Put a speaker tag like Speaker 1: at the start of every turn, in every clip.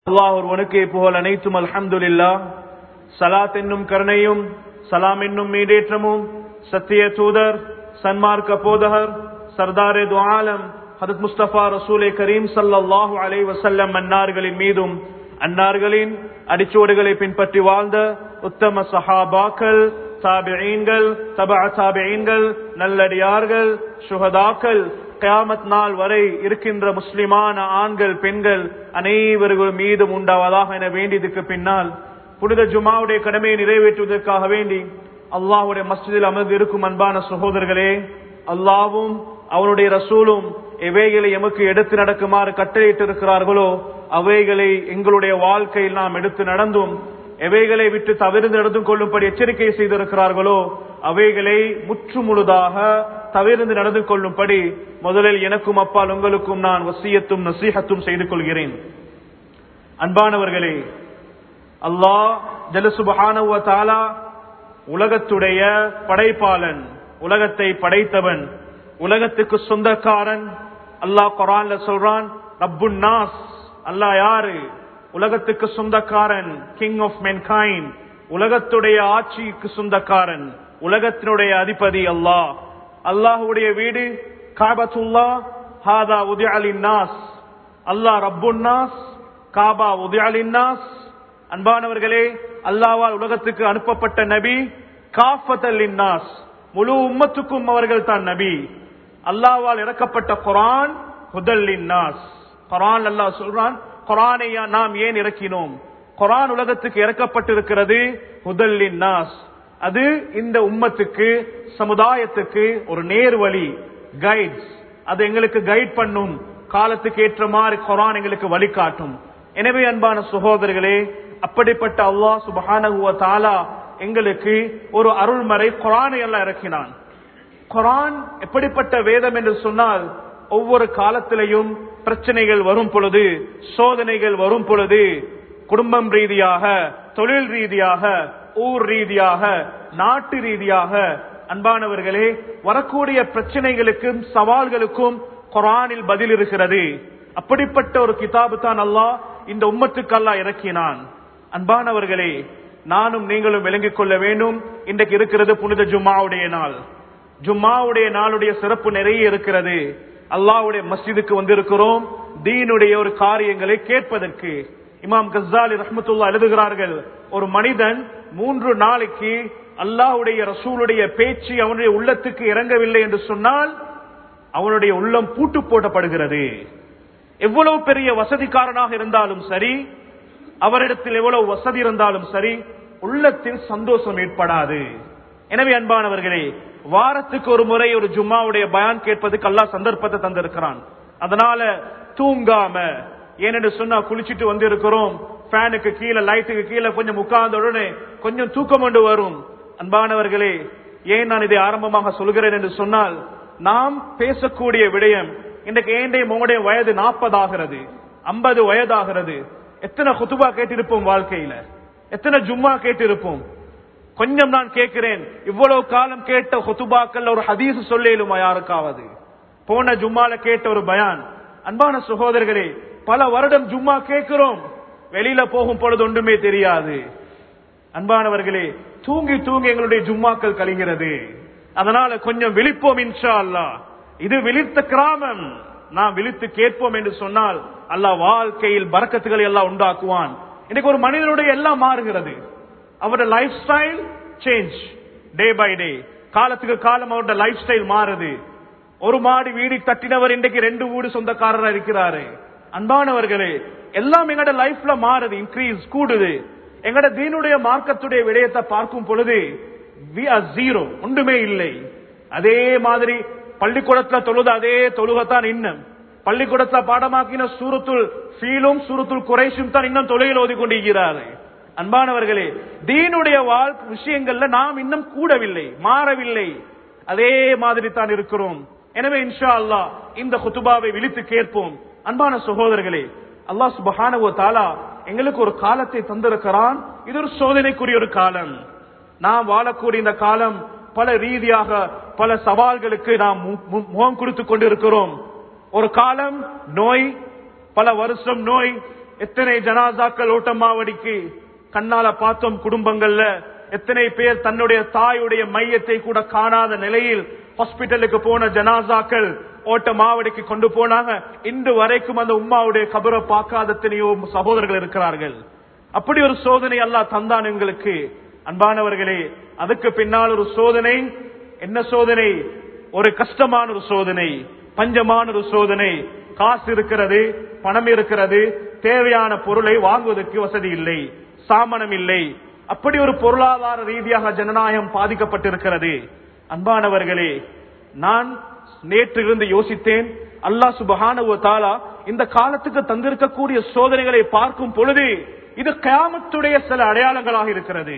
Speaker 1: அல்லாஹ் ஒருவனுக்கே புகழ் அனைத்தும் அல்ஹம்துலில்லா சலாத் என்னும் கருணையும் சலாம் என்னும் மீடேற்றமும் சத்திய தூதர் சன்மார்க்க போதகர் சர்தாரே துஆலம் ஹதத் முஸ்தபா ரசூலே கரீம் ஸல்லல்லாஹு அலைஹி வஸல்லம் அன்னார்களின் மீதும் அன்னார்களின் அடிச்சுவடுகளை பின்பற்றி வாழ்ந்த உத்தம சஹாபாக்கள் தாபிஈன்கள் தபா தாபிஈன்கள் நல்லடியார்கள் சுஹதாக்கள் கயாமத் நாள் வரை இருக்கின்ற முஸ்லிமான ஆண்கள் பெண்கள் அனைவர்கள் மீதும் உண்டாவதாக என வேண்டியதுக்கு பின்னால் புனித ஜுமாவுடைய கடமையை நிறைவேற்றுவதற்காக வேண்டி அல்லாஹுடைய மஸ்ஜிதில் அமர்ந்து இருக்கும் அன்பான சகோதரர்களே அல்லாவும் அவனுடைய ரசூலும் எவைகளை எமக்கு எடுத்து நடக்குமாறு கட்டளையிட்டு இருக்கிறார்களோ அவைகளை எங்களுடைய வாழ்க்கையில் நாம் எடுத்து நடந்தும் எவைகளை விட்டு தவிர்த்து நடந்து கொள்ளும்படி எச்சரிக்கை செய்திருக்கிறார்களோ அவைகளை முற்று முழுதாக தவிர்த்து நடந்து கொள்ளும்படி முதலில் எனக்கும் அப்பால் உங்களுக்கும் நான் வசியத்தும் நசீகத்தும் செய்து கொள்கிறேன் அன்பானவர்களே அல்லாஹ் ஜலசுபஹானவ தாலா உலகத்துடைய படைப்பாளன் உலகத்தை படைத்தவன் உலகத்துக்கு சொந்தக்காரன் அல்லாஹ் குரான்ல சொல்றான் ரப்புன் நாஸ் அல்லாஹ் யாரு உலகத்துக்கு சொந்தக்காரன் கிங் ஆஃப் மென்கைன் உலகத்துடைய ஆட்சிக்கு சொந்தக்காரன் உலகத்தினுடைய அதிபதி அல்லாஹ் அல்லாஹுடைய வீடு காபத்துல்லா ஹாதா உதயலின் நாஸ் அல்லாஹ் ரப்புன் நாஸ் காபா உதயலின் நாஸ் அன்பானவர்களே அல்லாவால் உலகத்துக்கு அனுப்பப்பட்ட நபி காஃபத்தல்லின் நாஸ் முழு உம்மத்துக்கும் அவர்கள் தான் நபி அல்லாவால் இறக்கப்பட்ட குரான் ஹுதல்லின் நாஸ் குரான் அல்லாஹ் சொல்றான் குரானை நாம் ஏன் இறக்கினோம் குரான் உலகத்துக்கு இறக்கப்பட்டிருக்கிறது ஹுதல்லின் நாஸ் அது இந்த உம்மத்துக்கு சமுதாயத்துக்கு ஒரு நேர்வழி கைட்ஸ் அது எங்களுக்கு கைட் பண்ணும் காலத்துக்கு ஏற்ற மாதிரி குரான் எங்களுக்கு வழிகாட்டும் எனவே அன்பான சகோதரர்களே அப்படிப்பட்ட அல்லாஹ் சுபஹானஹுவ தாலா எங்களுக்கு ஒரு அருள்மறை குரானை எல்லாம் இறக்கினான் குரான் எப்படிப்பட்ட வேதம் என்று சொன்னால் ஒவ்வொரு காலத்திலையும் பிரச்சனைகள் வரும் பொழுது சோதனைகள் வரும் பொழுது குடும்பம் ரீதியாக தொழில் ரீதியாக ஊர் ரீதியாக நாட்டு ரீதியாக அன்பானவர்களே வரக்கூடிய பிரச்சனைகளுக்கும் சவால்களுக்கும் குரானில் பதில் இருக்கிறது அப்படிப்பட்ட ஒரு கிதாபு தான் அல்லாஹ் இந்த உம்மத்துக்கு அல்லாஹ் இறக்கினான் அன்பானவர்களே நானும் நீங்களும் விளங்கிக் கொள்ள வேண்டும் இன்றைக்கு இருக்கிறது புனித ஜும்மாவுடைய நாள் ஜும்மாவுடைய நாளுடைய சிறப்பு நிறைய இருக்கிறது அல்லாவுடைய மஸ்ஜிதுக்கு வந்திருக்கிறோம் தீனுடைய ஒரு காரியங்களை கேட்பதற்கு இமாம் கசாலி ரஹமத்துல்லா எழுதுகிறார்கள் ஒரு மனிதன் மூன்று நாளைக்கு அல்லாஹுடைய ரசூலுடைய பேச்சு அவனுடைய உள்ளத்துக்கு இறங்கவில்லை என்று சொன்னால் அவனுடைய உள்ளம் பூட்டு போட்டப்படுகிறது எவ்வளவு பெரிய வசதிக்காரனாக இருந்தாலும் சரி அவரிடத்தில் எவ்வளவு வசதி இருந்தாலும் சரி உள்ளத்தில் சந்தோஷம் ஏற்படாது எனவே அன்பானவர்களே வாரத்துக்கு ஒரு முறை ஒரு ஜும்மாவுடைய பயான் கேட்பதுக்கு அல்லா சந்தர்ப்பத்தை தந்திருக்கிறான் அதனால தூங்காம ஏனென்று சொன்னா குளிச்சுட்டு வந்து இருக்கிறோம் ஃபேனுக்கு கீழே லைட்டுக்கு கீழே கொஞ்சம் உட்கார்ந்த உடனே கொஞ்சம் தூக்கம் கொண்டு வரும் அன்பானவர்களே ஏன் நான் இதை ஆரம்பமாக சொல்கிறேன் என்று சொன்னால் நாம் பேசக்கூடிய விடயம் இன்றைக்கு ஏண்டே உங்களுடைய வயது நாற்பது ஆகிறது ஐம்பது வயதாகிறது எத்தனை குத்துபா கேட்டிருப்போம் வாழ்க்கையில எத்தனை ஜும்மா கேட்டிருப்போம் கொஞ்சம் நான் கேட்கிறேன் இவ்வளவு காலம் கேட்ட ஹொத்துபாக்கள் ஒரு ஹதீஸ் சொல்லேலுமா யாருக்காவது போன ஜும்மால கேட்ட ஒரு பயான் அன்பான சகோதரர்களே பல வருடம் ஜும்மா கேட்கிறோம் வெளியில போகும் பொழுது ஒன்றுமே தெரியாது அன்பானவர்களே தூங்கி தூங்கி எங்களுடைய ஜும்மாக்கள் கழிகிறது அதனால கொஞ்சம் விழிப்போம் இன்ஷா அல்லா இது விழித்த கிராமம் நாம் விழித்து கேட்போம் என்று சொன்னால் அல்லாஹ் வாழ்க்கையில் பறக்கத்துகளை எல்லாம் உண்டாக்குவான் இன்னைக்கு ஒரு மனிதனுடைய எல்லாம் மாறுகிறது அவருடைய lifestyle change day by day காலத்துக்கு காலம் அவருடைய லைஃப் ஸ்டைல் மாறுது ஒரு மாடி வீடு கட்டினவர் இன்றைக்கு ரெண்டு வீடு சொந்தக்காரராக இருக்கிறாரு அன்பானவர்களே எல்லாம் எங்கட லைஃப்ல மாறுது இன்க்ரீஸ் கூடுது எங்கட தீனுடைய மார்க்கத்துடைய விடயத்தை பார்க்கும் பொழுது ஜீரோ ஒன்றுமே இல்லை அதே மாதிரி பள்ளிக்கூடத்துல தொழுது அதே தொழுகத்தான் இன்னும் பள்ளிக்கூடத்துல பாடமாக்கின சூரத்துள் ஃபீலும் சூரத்துள் குறைசும் தான் இன்னும் தொலையில் ஓதி கொண்டிருக்கிறாரு அன்பானவர்களே தீனுடைய வாழ் விஷயங்கள்ல நாம் இன்னும் கூடவில்லை மாறவில்லை அதே மாதிரி தான் இருக்கிறோம் எனவே இன்ஷா அல்லா இந்த குத்துபாவை விழித்து கேட்போம் அன்பான சகோதரர்களே அல்லாஹ் சுபஹானவ தாலா எங்களுக்கு ஒரு காலத்தை தந்திருக்கிறான் இது ஒரு சோதனைக்குரிய ஒரு காலம் நாம் வாழக்கூடிய இந்த காலம் பல ரீதியாக பல சவால்களுக்கு நாம் முகம் கொடுத்து கொண்டிருக்கிறோம் ஒரு காலம் நோய் பல வருஷம் நோய் எத்தனை ஜனாசாக்கள் ஓட்டமாவடிக்கு கண்ணால பார்த்தோம் குடும்பங்கள்ல எத்தனை பேர் தன்னுடைய தாயுடைய மையத்தை கூட காணாத நிலையில் ஹாஸ்பிட்டலுக்கு போன ஜனாசாக்கள் ஓட்ட மாவடிக்கு கொண்டு போனாங்க இன்று வரைக்கும் அந்த உம்மாவுடைய கபரை பார்க்காத எத்தனையோ சகோதரர்கள் இருக்கிறார்கள் அப்படி ஒரு சோதனை அல்லாஹ் தந்தான் எங்களுக்கு அன்பானவர்களே அதுக்கு பின்னால் ஒரு சோதனை என்ன சோதனை ஒரு கஷ்டமான ஒரு சோதனை பஞ்சமான ஒரு சோதனை காசு இருக்கிறது பணம் இருக்கிறது தேவையான பொருளை வாங்குவதற்கு வசதி இல்லை சாமனம் இல்லை அப்படி ஒரு பொருளாதார ரீதியாக ஜனநாயகம் பாதிக்கப்பட்டிருக்கிறது அன்பானவர்களே நான் நேற்றிலிருந்து யோசித்தேன் அல்லாஹ் சுபஹானஹு தாலா இந்த காலத்துக்கு தந்திருக்கக்கூடிய சோதனைகளை பார்க்கும் பொழுது இது கயாமத்துடைய சில அடையாளங்களாக இருக்கிறது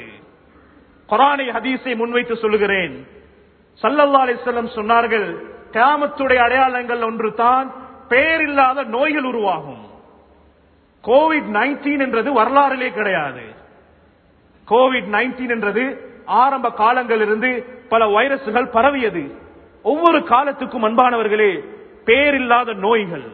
Speaker 1: குரானை ஹதீஸை முன்வைத்து சொல்லுகிறேன் சல்லல்லா அலிஸ்லம் சொன்னார்கள் கயாமத்துடைய அடையாளங்கள் ஒன்று தான் பெயரில்லாத நோய்கள் உருவாகும் கோவிட் நைன்டீன் என்றது வரலாறிலே கிடையாது கோவிட் நைன்டீன் என்றது ஆரம்ப காலங்களிலிருந்து பல வைரசுகள் பரவியது ஒவ்வொரு காலத்துக்கும் அன்பானவர்களே பேரில்லாத நோய்கள்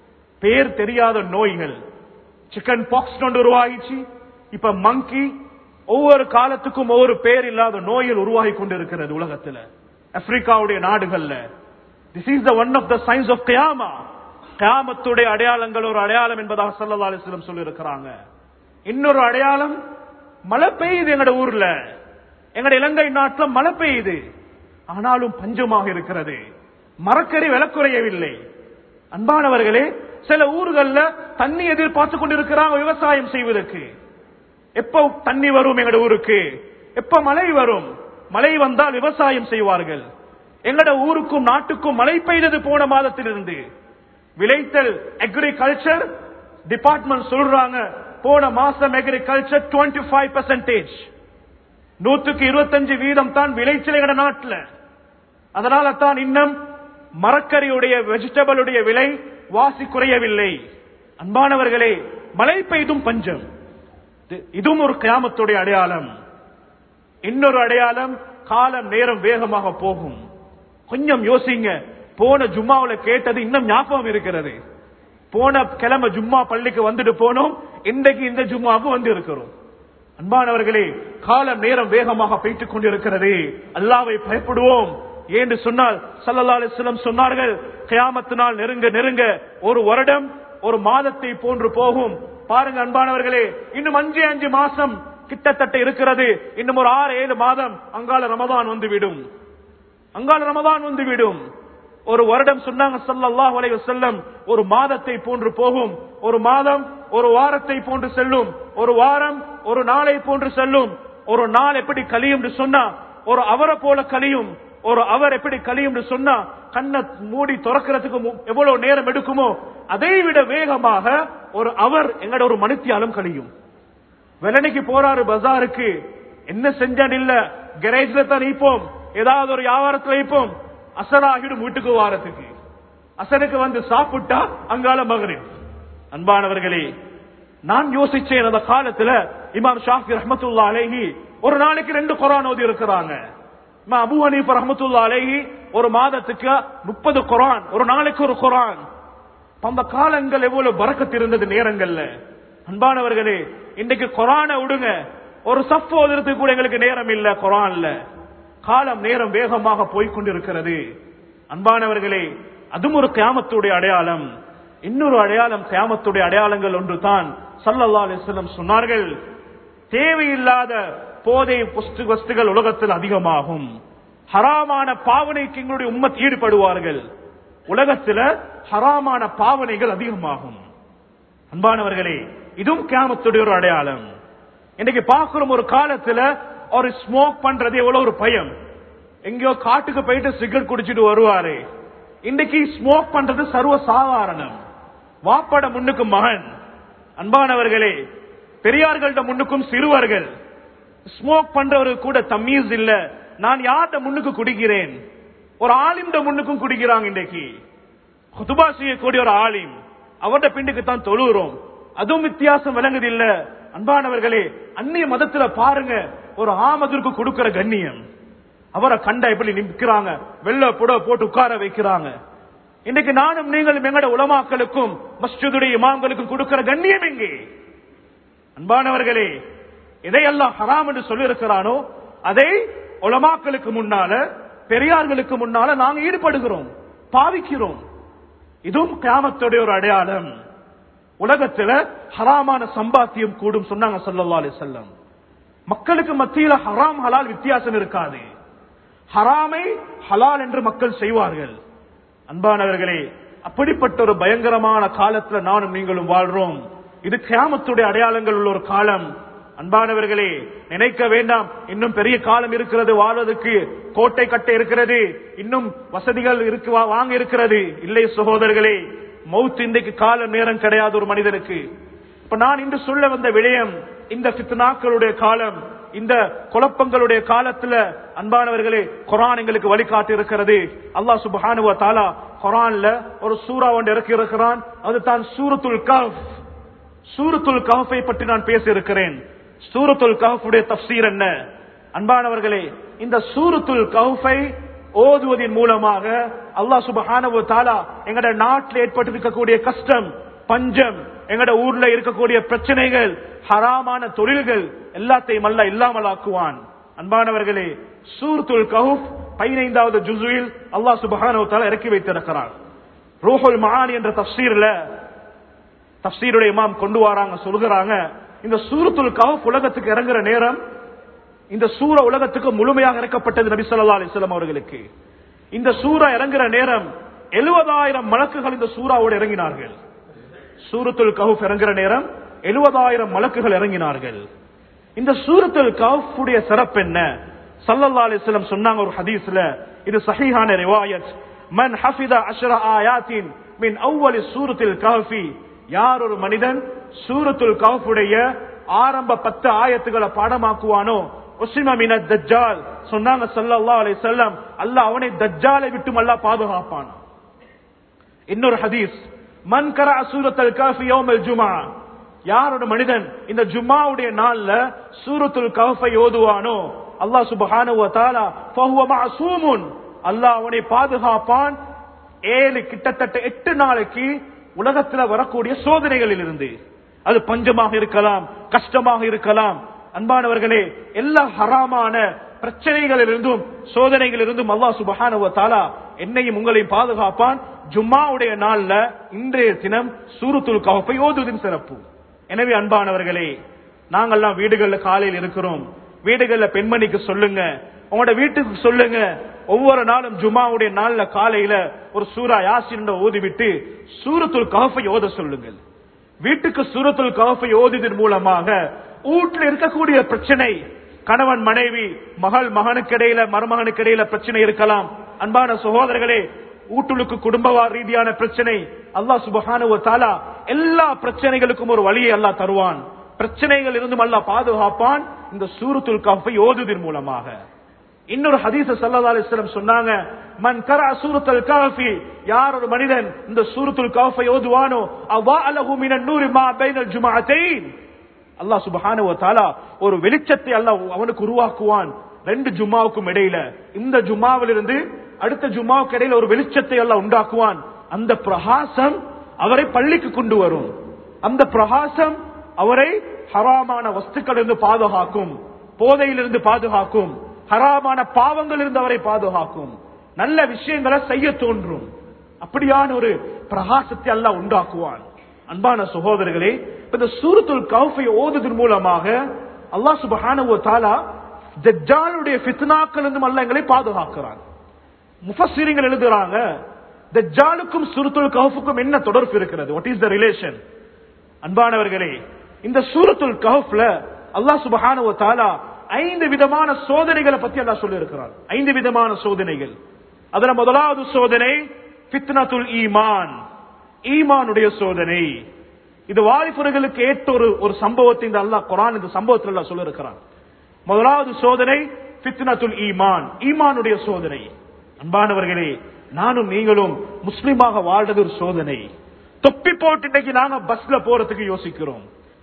Speaker 1: பேர் தெரியாத நோய்கள் சிக்கன் பாக்ஸ் ஒன்று உருவாகிச்சு இப்ப மங்கி ஒவ்வொரு காலத்துக்கும் ஒவ்வொரு பேர் இல்லாத நோய்கள் உருவாகி கொண்டிருக்கிறது உலகத்துல ஆப்பிரிக்காவுடைய நாடுகள்ல this is the one of the signs of கயாமா கயாமத்துடைய அடையாளங்கள் ஒரு அடையாளம் என்பதாக சல்லா அலிஸ்லம் சொல்லி இருக்கிறாங்க இன்னொரு அடையாளம் மழை பெய்யுது எங்கட ஊர்ல எங்கட இலங்கை நாட்டுல மழை பெய்யுது ஆனாலும் பஞ்சமாக இருக்கிறது மரக்கறி விலக்குறையவில்லை அன்பானவர்களே சில ஊர்கள்ல தண்ணி எதிர்பார்த்து கொண்டிருக்கிறாங்க விவசாயம் செய்வதற்கு எப்ப தண்ணி வரும் எங்கட ஊருக்கு எப்ப மழை வரும் மழை வந்தால் விவசாயம் செய்வார்கள் எங்கட ஊருக்கும் நாட்டுக்கும் மழை பெய்தது போன மாதத்திலிருந்து விளைத்தல் அக்ரிகல்ச்சர் டிபார்ட்மெண்ட் சொல்றாங்க போன மாசம் அக்ரிகல்ச்சர் டுவெண்ட்டி ஃபைவ் பர்சன்டேஜ் நூத்துக்கு இருபத்தஞ்சு வீதம் தான் விளைச்சல் எங்கட நாட்டுல அதனால தான் இன்னும் மரக்கறியுடைய வெஜிடபிளுடைய விலை வாசி குறையவில்லை அன்பானவர்களே மழை பெய்தும் பஞ்சம் இது- இதுவும் ஒரு கியாமத்துடைய அடையாளம் இன்னொரு அடையாளம் காலம் நேரம் வேகமாக போகும் கொஞ்சம் யோசிங்க போன ஜும்மாவுல கேட்டது இன்னும் ஞாபகம் இருக்கிறது போன கிழமை ஜும்மா பள்ளிக்கு வந்துட்டு போனோம் இன்றைக்கு இந்த ஜும்மாவுக்கு வந்து இருக்கிறோம் அன்பானவர்களே காலம் நேரம் வேகமாக போய்த்துக் கொண்டிருக்கிறது அல்லாவை பயப்படுவோம் ஏன்னு சொன்னால் சல்லல்லா அலிஸ்லம் சொன்னார்கள் கியாமத்து நாள் நெருங்க நெருங்க ஒரு வருடம் ஒரு மாதத்தை போன்று போகும் பாருங்க அன்பானவர்களே இன்னும் அஞ்சு அஞ்சு மாசம் கிட்டத்தட்ட இருக்கிறது இன்னும் ஒரு ஆறு ஏழு மாதம் அங்கால ரமதான் வந்துவிடும் அங்கால ரமதான் வந்துவிடும் ஒரு வருடம் சொன்னாங்க ஸல்லல்லாஹு அலைஹி வஸல்லம் ஒரு மாதத்தை போன்று போகும் ஒரு மாதம் ஒரு வாரத்தை போன்று செல்லும் ஒரு வாரம் ஒரு நாளை போன்று செல்லும் ஒரு நாள் எப்படி கலியும் என்று சொன்னா ஒரு அவரை போல கலியும் ஒரு அவர் எப்படி கலியும் என்று சொன்னா கண்ணை மூடி திறக்கிறதுக்கு மு- எவ்வளவு நேரம் எடுக்குமோ அதை விட வேகமாக ஒரு அவர் எங்கட ஒரு மனுத்தியாலும் கழியும் வெள்ளனைக்கு போறாரு பஜாருக்கு என்ன செஞ்சான் இல்ல கரேஜ்ல தான் நிப்போம் ஏதாவது ஒரு வியாபாரத்துல நிப்போம் அசலாகிடும் வீட்டுக்கு வாரத்துக்கு அசனுக்கு வந்து சாப்பிட்டா அங்கால மகரின் அன்பானவர்களே நான் யோசிச்சேன் அந்த காலத்துல இமாம் ஷாஃபி ரஹமத்துல்லா அலைஹி ஒரு நாளைக்கு ரெண்டு குரான் ஓதி இருக்கிறாங்க இமாம் அபு ஹனீஃப் ரஹமத்துல்லா அலைஹி ஒரு மாதத்துக்கு முப்பது குரான் ஒரு நாளைக்கு ஒரு குரான் அந்த காலங்கள் எவ்வளவு பறக்கத்து இருந்தது நேரங்கள்ல அன்பானவர்களே இன்றைக்கு குரானை விடுங்க ஒரு சஃப் ஓதுறதுக்கு கூட எங்களுக்கு நேரம் இல்ல குரான்ல காலம் நேரம் வேகமாக போய்க்கொண்டிருக்கிறது அன்பானவர்களே அதுவும் ஒரு கியாமத்துடைய அடையாளம் இன்னொரு அடையாளம் கியாமத்துடைய அடையாளங்கள் ஒன்று தான் சல்லல்லா அலிஸ்லம் சொன்னார்கள் தேவையில்லாத போதை புஸ்து வஸ்துகள் உலகத்தில் அதிகமாகும் ஹராமான பாவனைக்கு எங்களுடைய உம்மத் ஈடுபடுவார்கள் உலகத்துல ஹராமான பாவனைகள் அதிகமாகும் அன்பானவர்களே இதுவும் கியாமத்துடைய ஒரு அடையாளம் இன்னைக்கு பார்க்கிறோம் ஒரு காலத்துல ஒரு ஸ்மோக் பண்றது எவ்வளவு ஒரு பயம் எங்கேயோ காட்டுக்கு போயிட்டு சிகரெட் குடிச்சிட்டு வருவாரு இன்னைக்கு ஸ்மோக் பண்றது சர்வ சாதாரணம் வாப்பட முன்னுக்கு மகன் அன்பானவர்களே பெரியார்கள்ட்ட முன்னுக்கும் சிறுவர்கள் ஸ்மோக் பண்றவருக்கு கூட தம்மீஸ் இல்ல நான் யார்கிட்ட முன்னுக்கு குடிக்கிறேன் ஒரு ஆலிம்ட முன்னுக்கும் குடிக்கிறாங்க இன்றைக்கு குதுபா செய்யக்கூடிய ஒரு ஆலிம் அவருடைய பின்னுக்கு தான் தொழுகிறோம் அதுவும் வித்தியாசம் விளங்குது இல்ல அன்பானவர்களே அந்நிய மதத்துல பாருங்க ஒரு ஆமதற்கு கொடுக்கிற கண்ணியம் அவரை கண்டா எப்படி நிற்கிறாங்க வெள்ள புட போட்டு உட்கார வைக்கிறாங்க இன்னைக்கு நானும் நீங்களும் எங்கட உலமாக்களுக்கும் மஸ்ஜிதுடைய இமாம்களுக்கும் கொடுக்கிற கண்ணியம் எங்கே அன்பானவர்களே எதையெல்லாம் ஹராம் என்று சொல்லியிருக்கிறானோ அதை உலமாக்களுக்கு முன்னால பெரியார்களுக்கு முன்னால நாங்க ஈடுபடுகிறோம் பாவிக்கிறோம் இதுவும் கியாமத்துடைய ஒரு அடையாளம் உலகத்துல ஹராமான சம்பாத்தியம் கூடும் சொன்னாங்க சல்லல்லா அலி செல்லம் மக்களுக்கு மத்தியில ஹராம் ஹலால் வித்தியாசம் இருக்காது ஹராமை ஹலால் என்று மக்கள் செய்வார்கள் அன்பானவர்களே அப்படிப்பட்ட ஒரு பயங்கரமான காலத்துல நானும் நீங்களும் வாழ்றோம் இது கியாமத்துடைய அடையாளங்கள் உள்ள ஒரு காலம் அன்பானவர்களே நினைக்க வேண்டாம் இன்னும் பெரிய காலம் இருக்கிறது வாழ்வதற்கு கோட்டை கட்ட இருக்கிறது இன்னும் வசதிகள் இருக்கு வா- வாங்க இருக்கிறது இல்லை சகோதரர்களே மௌத் இன்றைக்கு காலம் நேரம் கிடையாது ஒரு மனிதனுக்கு இப்ப நான் இன்று சொல்ல வந்த விடயம் இந்த ஃபித்னாக்களுடைய காலம் இந்த குழப்பங்களுடைய காலத்துல அன்பானவர்களே குரான் எங்களுக்கு வழிகாட்டி இருக்கிறது அல்லாஹ் சுப்ஹானஹு வ தஆலா குரான்ல ஒரு சூரா ஒன்று இறக்கி இருக்கிறான் அது தான் சூரத்துல் கஹ் சூரத்துல் கஹஃபை பற்றி நான் பேச இருக்கிறேன் சூரத்துல் கஹஃபுடைய தஃப்சீர் என்ன அன்பானவர்களே இந்த சூரத்துல் கஹஃபை ஓதுவதன் மூலமாக அல்லாஹ் சுப்ஹானஹு வ தஆலா எங்கட நாட்டில் ஏற்பட்டிருக்கக்கூடிய கஷ்டம் பஞ்சம் எங்கட ஊர்ல இருக்கக்கூடிய பிரச்சனைகள் ஹராமான தொழில்கள் எல்லாத்தையும் அல்ல இல்லாமல் ஆக்குவான் அன்பானவர்களே சூரத்துல் கஹஃப் பதினைந்தாவது ஜுசுவில் அல்லாஹ் சுப்ஹானஹு வ தஆலா இறக்கி வைத்திருக்கிறான் ரூஹுல் மஆனி என்ற தஃப்சீர்ல தப்சீருடைய இமாம் கொண்டு வராங்க சொல்கிறாங்க இந்த சூரத்துல் கஹஃப் உலகத்துக்கு இறங்குற நேரம் இந்த சூர உலகத்துக்கு முழுமையாக இறக்கப்பட்டது நபி ஸல்லல்லாஹு அலைஹி வஸல்லம் அவர்களுக்கு இந்த சூரா இறங்குற நேரம் எழுபதாயிரம் மலக்குகள் இந்த சூறாவோடு இறங்கினார்கள் சூரத்துல் கஹஃப் இறங்குற நேரம் எழுபதாயிரம் மலக்குகள் இறங்கினார்கள் இந்த சூரத்துல் கஹ்ஃபுடைய சிறப்பு என்ன ஸல்லல்லாஹு அலைஹி வஸல்லம் சொன்னாங்க ஒரு ஹதீஸ்ல இது சஹீஹான ரிவாயத் மன் ஹஃபித அஷ்ர ஆயாத்தின் மின் அவ்வலி சூரத்துல் கஹ்ஃபி யார் ஒரு மனிதன் சூரத்துல் கஹ்ஃபுடைய ஆரம்ப பத்து ஆயத்துக்களை பாடமாக்குவானோ உஸ்மா மின தஜ்ஜால் சொன்னாங்க ஸல்லல்லாஹு அலைஹி வஸல்லம் அல்லாஹ் அவனை தஜ்ஜாலை விட்டும் அல்லாஹ் பாதுகாப்பான் இன்னொரு ஹதீஸ் மன் கரா சூரத்தல் காஃபி யௌமல் ஜுமா யார் ஒரு மனிதன் இந்த ஜும்மாவுடைய நாள்ல சூரத்துல் கஹஃபை ஓதுவானோ அல்லாஹ் சுப்ஹானஹு வ தஆலா ஃபஹுவ மஅசூமுன் அல்லாஹ் அவனை பாதுகாப்பான் ஏழு கிட்டத்தட்ட எட்டு நாளைக்கு உலகத்துல வரக்கூடிய சோதனைகளில் இருந்து அது பஞ்சமாக இருக்கலாம் கஷ்டமாக இருக்கலாம் அன்பானவர்களே எல்லா ஹராமான பிரச்சனைகளிலிருந்தும் சோதனைகளிலிருந்தும் அல்லாஹ் சுபஹானஹு வ தஆலா என்னையும் உங்களையும் பாதுகாப்பான் ஜும்மாவுடைய நாள்ல இன்றைய தினம் சூரத்துல் கஹஃபை ஓதுவதின் சிறப்பு எனவே அன்பானவர்களே நாங்கெல்லாம் வீடுகள்ல காலையில் இருக்கிறோம் வீடுகள்ல பெண்மணிக்கு சொல்லுங்க உங்களோட வீட்டுக்கு சொல்லுங்க ஒவ்வொரு நாளும் ஜும்மாவுடைய நாள்ல காலையில ஒரு சூரா யாசின் ஓதிவிட்டு சூரத்துல் கஹஃபை ஓத சொல்லுங்கள் வீட்டுக்கு சூரத்துல் கஹஃபை ஓதியதன் மூலமாக வீட்டில் இருக்கக்கூடிய பிரச்சனை கணவன் மனைவி மகள் மகனுக்கு இடையில மருமகனுக்கு இடையில பிரச்சனை இருக்கலாம் அன்பான சகோதரர்களே ஊட்டுலுக்கு குடும்ப ரீதியான பிரச்சனை அல்லாஹ் சுபஹானு தாலா எல்லா பிரச்சனைகளுக்கும் ஒரு வழியை அல்லாஹ் தருவான் பிரச்சனைகள் இருந்தும் அல்லாஹ் பாதுகாப்பான் இந்த சூரத்துல் கஹ்ஃபை ஓதுவதன் மூலமாக இன்னொரு ஹதீஸ ஸல்லல்லாஹு அலைஹி வஸல்லம் சொன்னாங்க மன் கரா சூரத்துல் கஹ்ஃபி யார் ஒரு மனிதன் இந்த சூரத்துல் கஹ்ஃபை ஓதுவானோ அவாலஹு மினன் நூரி மா பைனல் ஜுமஅத்தைன் அல்லாஹ் சுப்ஹானஹு வ தஆலா ஒரு வெளிச்சத்தை அல்லாஹ் அவனுக்கு உருவாக்குவான் ரெண்டு ஜும்மாவுக்கும் இடையில இந்த ஜும்மாவிலிருந்து அடுத்த ஜும்மாவுக்கு இடையில ஒரு வெளிச்சத்தை அல்லாஹ் உண்டாக்குவான் அந்த பிரகாசம் அவரை பள்ளிக்கு கொண்டு வரும் அந்த பிரகாசம் அவரை ஹராமான வஸ்துக்களிலிருந்து பாதுகாக்கும் போதையிலிருந்து பாதுகாக்கும் ஹராமான பாவங்களிலிருந்து அவரை பாதுகாக்கும் நல்ல விஷயங்களை செய்ய தோன்றும் அப்படியான ஒரு பிரகாசத்தை அல்லாஹ் உண்டாக்குவான் அன்பான சகோதரர்களே இப்ப இந்த சூரத்துல் கௌஃபை ஓதுதன் மூலமாக அல்லாஹ் சுபஹானஹு வ தஆலா தஜ்ஜாலுடைய ஃபித்னாக்கள் இருந்தும் அல்லாஹ் எங்களை பாதுகாக்கிறான் முஃபஸ்ஸிரீங்கள் எழுதுறாங்க தஜ்ஜாலுக்கும் சூரத்துல் கஹஃபுக்கும் என்ன தொடர்பு இருக்கிறது வாட் இஸ் த ரிலேஷன் அன்பானவர்களே இந்த சூரத்துல் கஹஃப்ல அல்லாஹ் சுபஹானஹு வ தஆலா ஐந்து விதமான சோதனைகளை பத்தி அல்லாஹ் சொல்லி இருக்கிறான் ஐந்து விதமான சோதனைகள் அதுல முதலாவது சோதனை ஃபித்னத்துல் ஈமான் ஈமானுடைய சோதனை இது வாலிபர்களுக்கு ஏற்ற ஒரு ஒரு சம்பவத்தை இந்த அல்லாஹ் குரான் இந்த சம்பவத்தில் அல்லாஹ் சொல்ல இருக்கிறான் முதலாவது சோதனை ஃபித்னத்துல் ஈமான் ஈமானுடைய சோதனை அன்பானவர்களே நானும் நீங்களும் முஸ்லிமாக வாழ்றது ஒரு சோதனை தொப்பி போட்டு இன்னைக்கு நாங்க பஸ்ல போறதுக்கு யோசிக்கிறோம்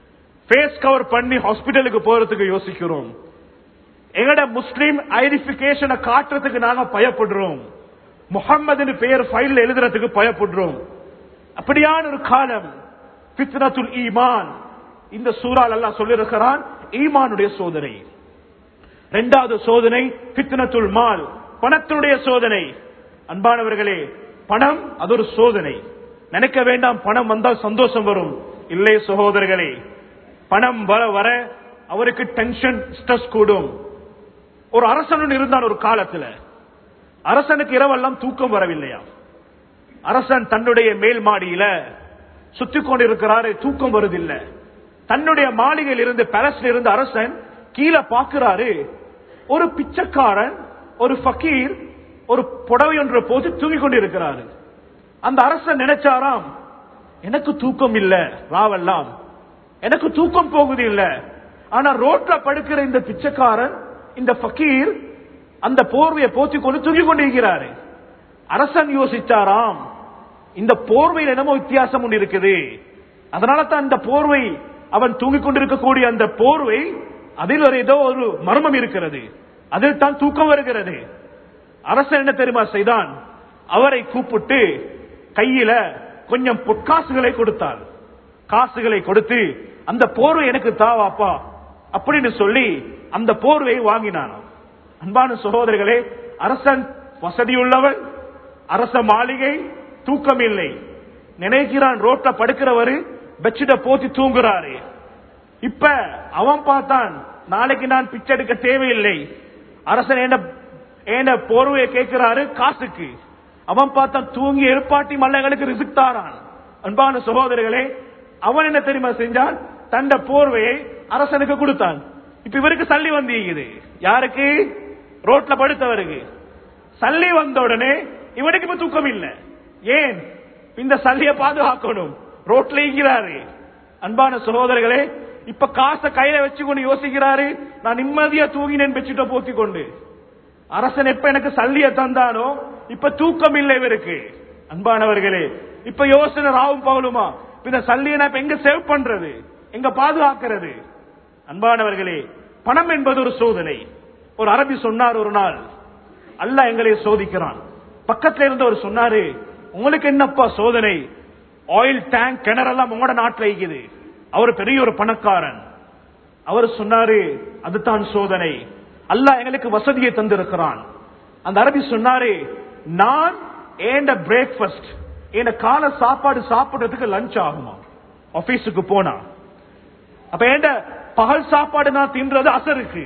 Speaker 1: ஃபேஸ் கவர் பண்ணி ஹாஸ்பிட்டலுக்கு போறதுக்கு யோசிக்கிறோம் எங்கட முஸ்லிம் ஐடென்டிபிகேஷனை காட்டுறதுக்கு நாங்க பயப்படுறோம் முகம்மது பெயர் ஃபைல் எழுதுறதுக்கு பயப்படுறோம் அப்படியான ஒரு காலம் பித்னத்துல் ஈமான் இந்த சூறால் அல்லாஹ் சொல்லியிருக்கிறான் ஈமானுடைய சோதனை இரண்டாவது சோதனை பித்னத்துல் மால் பணத்தினுடைய சோதனை அன்பானவர்களே பணம் அது ஒரு சோதனை நினைக்க வேண்டாம் பணம் வந்தால் சந்தோஷம் வரும் இல்லை சகோதரர்களே பணம் வர வர அவருக்கு டென்ஷன் ஸ்ட்ரெஸ் கூடும் ஒரு அரசனும் இருந்தான் ஒரு காலத்துல அரசனுக்கு இரவெல்லாம் தூக்கம் வரவில்லையா அரசன் தன்னுடைய மேல் மாடியில சுத்தி கொண்டிருக்கிறாரு தூக்கம் வருதில்லை தன்னுடைய மாளிகையில் இருந்து பேலஸ்ல இருந்து அரசன் கீழே பார்க்கிறாரு ஒரு பிச்சைக்காரன் ஒரு ஃபக்கீர் ஒரு புடவை ஒன்று போது தூங்கிக் கொண்டிருக்கிறாரு அந்த அரசன் நினைச்சாராம் எனக்கு தூக்கம் இல்ல ராவெல்லாம் எனக்கு தூக்கம் போகுது இல்ல ஆனா ரோட்ல படுக்கிற இந்த பிச்சைக்காரன் இந்த ஃபக்கீர் அந்த போர்வையை போத்தி கொண்டு தூங்கிக் கொண்டிருக்கிறாரு அரசன் யோசிச்சாராம் இந்த போர்வையில் என்னமோ வித்தியாசம் ஒன்று இருக்குது அதனால தான் இந்த போர்வை அவன் தூங்கிக் கொண்டிருக்கக்கூடிய அந்த போர்வை அதில் ஒரு ஏதோ ஒரு மர்மம் இருக்கிறது அதில் தான் தூக்கம் வருகிறது அரசன் என்ன தெரியுமா செய்தான் அவரை கூப்பிட்டு கையில கொஞ்சம் பொற்காசுகளை கொடுத்தாள் காசுகளை கொடுத்து அந்த போர்வை எனக்கு தாவாப்பா அப்படின்னு சொல்லி அந்த போர்வையை வாங்கினான் அன்பான சகோதரர்களே அரசன் வசதியுள்ளவன் அரச மாளிகை தூக்கம் இல்லை நினைக்கிறான் ரோட்ல படுக்கிறவரு பெட்ஷீட்ட போத்தி தூங்குறாரு இப்ப அவன் பார்த்தான் நாளைக்கு நான் பிச்சை எடுக்க தேவையில்லை அரசன் என்ன என்ன போர்வையை கேட்கிறாரு காசுக்கு அவன் பார்த்தான் தூங்கி எழுப்பாட்டி மல்லங்களுக்கு ரிசிக் தாரான் அன்பான சகோதரர்களே அவன் என்ன தெரியுமா செஞ்சான் தண்ட போர்வையை அரசனுக்கு கொடுத்தான் இப்ப இவருக்கு சல்லி வந்தீங்குது யாருக்கு ரோட்ல படுத்தவருக்கு சல்லி வந்த உடனே இவனுக்கு இப்ப தூக்கம் இல்ல ஏன் இந்த சல்லிய பாதுகாக்கணும் ரோட்ல ஈங்கிறாரு அன்பான சகோதரர்களே இப்ப காசை கையில வச்சுக்கொண்டு யோசிக்கிறாரு நான் நிம்மதியா தூங்கினேன் வச்சுட்ட போத்தி கொண்டு அரசன் எப்ப எனக்கு சல்லிய தந்தானோ இப்ப தூக்கம் இல்லை இவருக்கு அன்பானவர்களே இப்ப யோசனை ராவும் பகலுமா இந்த சல்லியை நான் இப்ப எங்க சேவ் பண்றது எங்க பாதுகாக்கிறது அன்பானவர்களே பணம் என்பது ஒரு சோதனை ஒரு அரபி சொன்னார் ஒரு நாள் அல்லாஹ் எங்களை சோதிக்கிறான் பக்கத்துல இருந்தவர் சொன்னாரு உங்களுக்கு என்னப்பா சோதனை ஆயில் டேங்க் கிணறெல்லாம் உங்களோட நாட்டில் இருக்குது அவர் பெரிய ஒரு பணக்காரன் அவர் சொன்னாரு அதுதான் சோதனை அல்லாஹ் எங்களுக்கு வசதியை தந்திருக்கிறான் அந்த அரபி சொன்னாரு நான் ஏண்ட பிரேக்ஃபாஸ்ட் ஏண்ட கால சாப்பாடு சாப்பிடுறதுக்கு லஞ்ச் ஆகுமா ஆபீஸுக்கு போனா அப்ப ஏண்ட பகல் சாப்பாடு நான் தின்றது அசருக்கு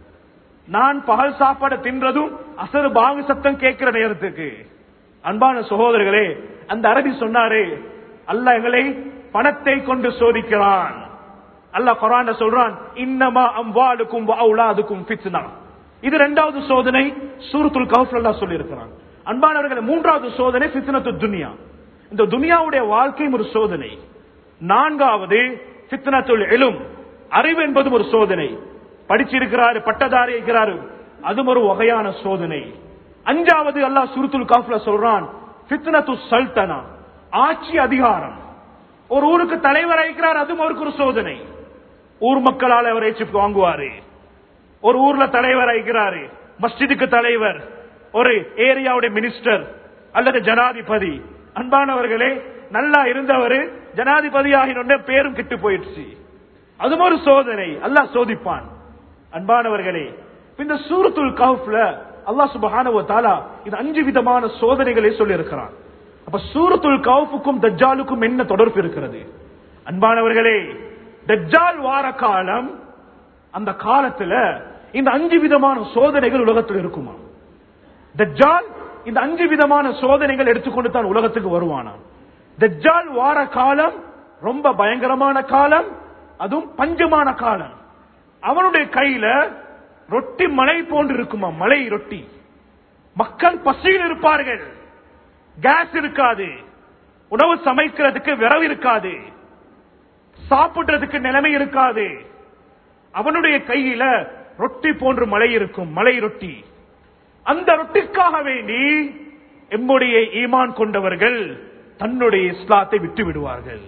Speaker 1: நான் பகல் சாப்பாடு தின்றதும் அசரு பாங்கு சத்தம் கேட்கிற நேரத்துக்கு அன்பான சகோதரர்களே அந்த அரபி சொன்னாரு அல்லாஹ் எங்களை பணத்தை கொண்டு சோதிக்கிறான் அல்லாஹ் குரான் சொல்றான் இன்னமா அம்வாலுக்கும் அவுலாதுக்கும் ஃபித்னா இது இரண்டாவது சோதனை சூரத்துல் கவுஃப்ல அல்லாஹ் சொல்லி இருக்கிறான் அன்பானவர்களே மூன்றாவது சோதனை ஃபித்னத்து துனியா இந்த துனியாவுடைய வாழ்க்கையும் ஒரு சோதனை நான்காவது ஃபித்னத்துல் இலும் அறிவு என்பதும் ஒரு சோதனை படிச்சிருக்கிறாரு பட்டதாரி இருக்கிறாரு அதுவும் ஒரு வகையான சோதனை அஞ்சாவது அல்லாஹ் சுருத்துல் காஃப்ல சொல்றான் ஃபித்னத்து சல்தனா ஆட்சி அதிகாரம் ஒரு ஊருக்கு தலைவர் இருக்கிறார் அதுவும் அவருக்கு ஒரு சோதனை ஊர் மக்களால் அவர் ஏச்சு வாங்குவாரு ஒரு ஊர்ல தலைவர் ஆகிறாரு மஸ்ஜிதுக்கு தலைவர் ஒரு ஏரியாவுடைய மினிஸ்டர் அல்லது ஜனாதிபதி அன்பானவர்களே நல்லா இருந்தவர் ஜனாதிபதி ஆகின பேரும் கிட்டு போயிடுச்சு அதுவும் ஒரு சோதனை அல்லாஹ் சோதிப்பான் அன்பானவர்களே இந்த சூரத்துல் கவுஃப்ல அல்லாஹ் சுபஹானஹு தஆலா இது அஞ்சு விதமான சோதனைகளை சொல்லி இருக்கிறான் அப்ப சூரத்துல் கவுஃபுக்கும் தஜ்ஜாலுக்கும் என்ன தொடர்பு இருக்கிறது அன்பானவர்களே தஜ்ஜால் வார காலம் அந்த காலத்துல இந்த அஞ்சு விதமான சோதனைகள் உலகத்தில் இருக்குமா தஜ்ஜால் இந்த அஞ்சு விதமான சோதனைகள் எடுத்துக்கொண்டு தான் உலகத்துக்கு வருவானான் தஜ்ஜால் வார காலம் ரொம்ப பயங்கரமான காலம் அதுவும் பஞ்சமான காலம் அவனுடைய கையில ரொட்டி மலை போன்று இருக்குமா மலை ரொட்டி மக்கள் பசியில் இருப்பார்கள் கேஸ் இருக்காது உணவு சமைக்கிறதுக்கு விரவு இருக்காது சாப்பிடுறதுக்கு நிலைமை இருக்காது அவனுடைய கையில ரொட்டி போன்று மலை இருக்கும் மலை ரொட்டி அந்த ரொட்டிக்காக வேண்டி எம்முடைய ஈமான் கொண்டவர்கள் தன்னுடைய இஸ்லாத்தை விட்டு விடுவார்கள்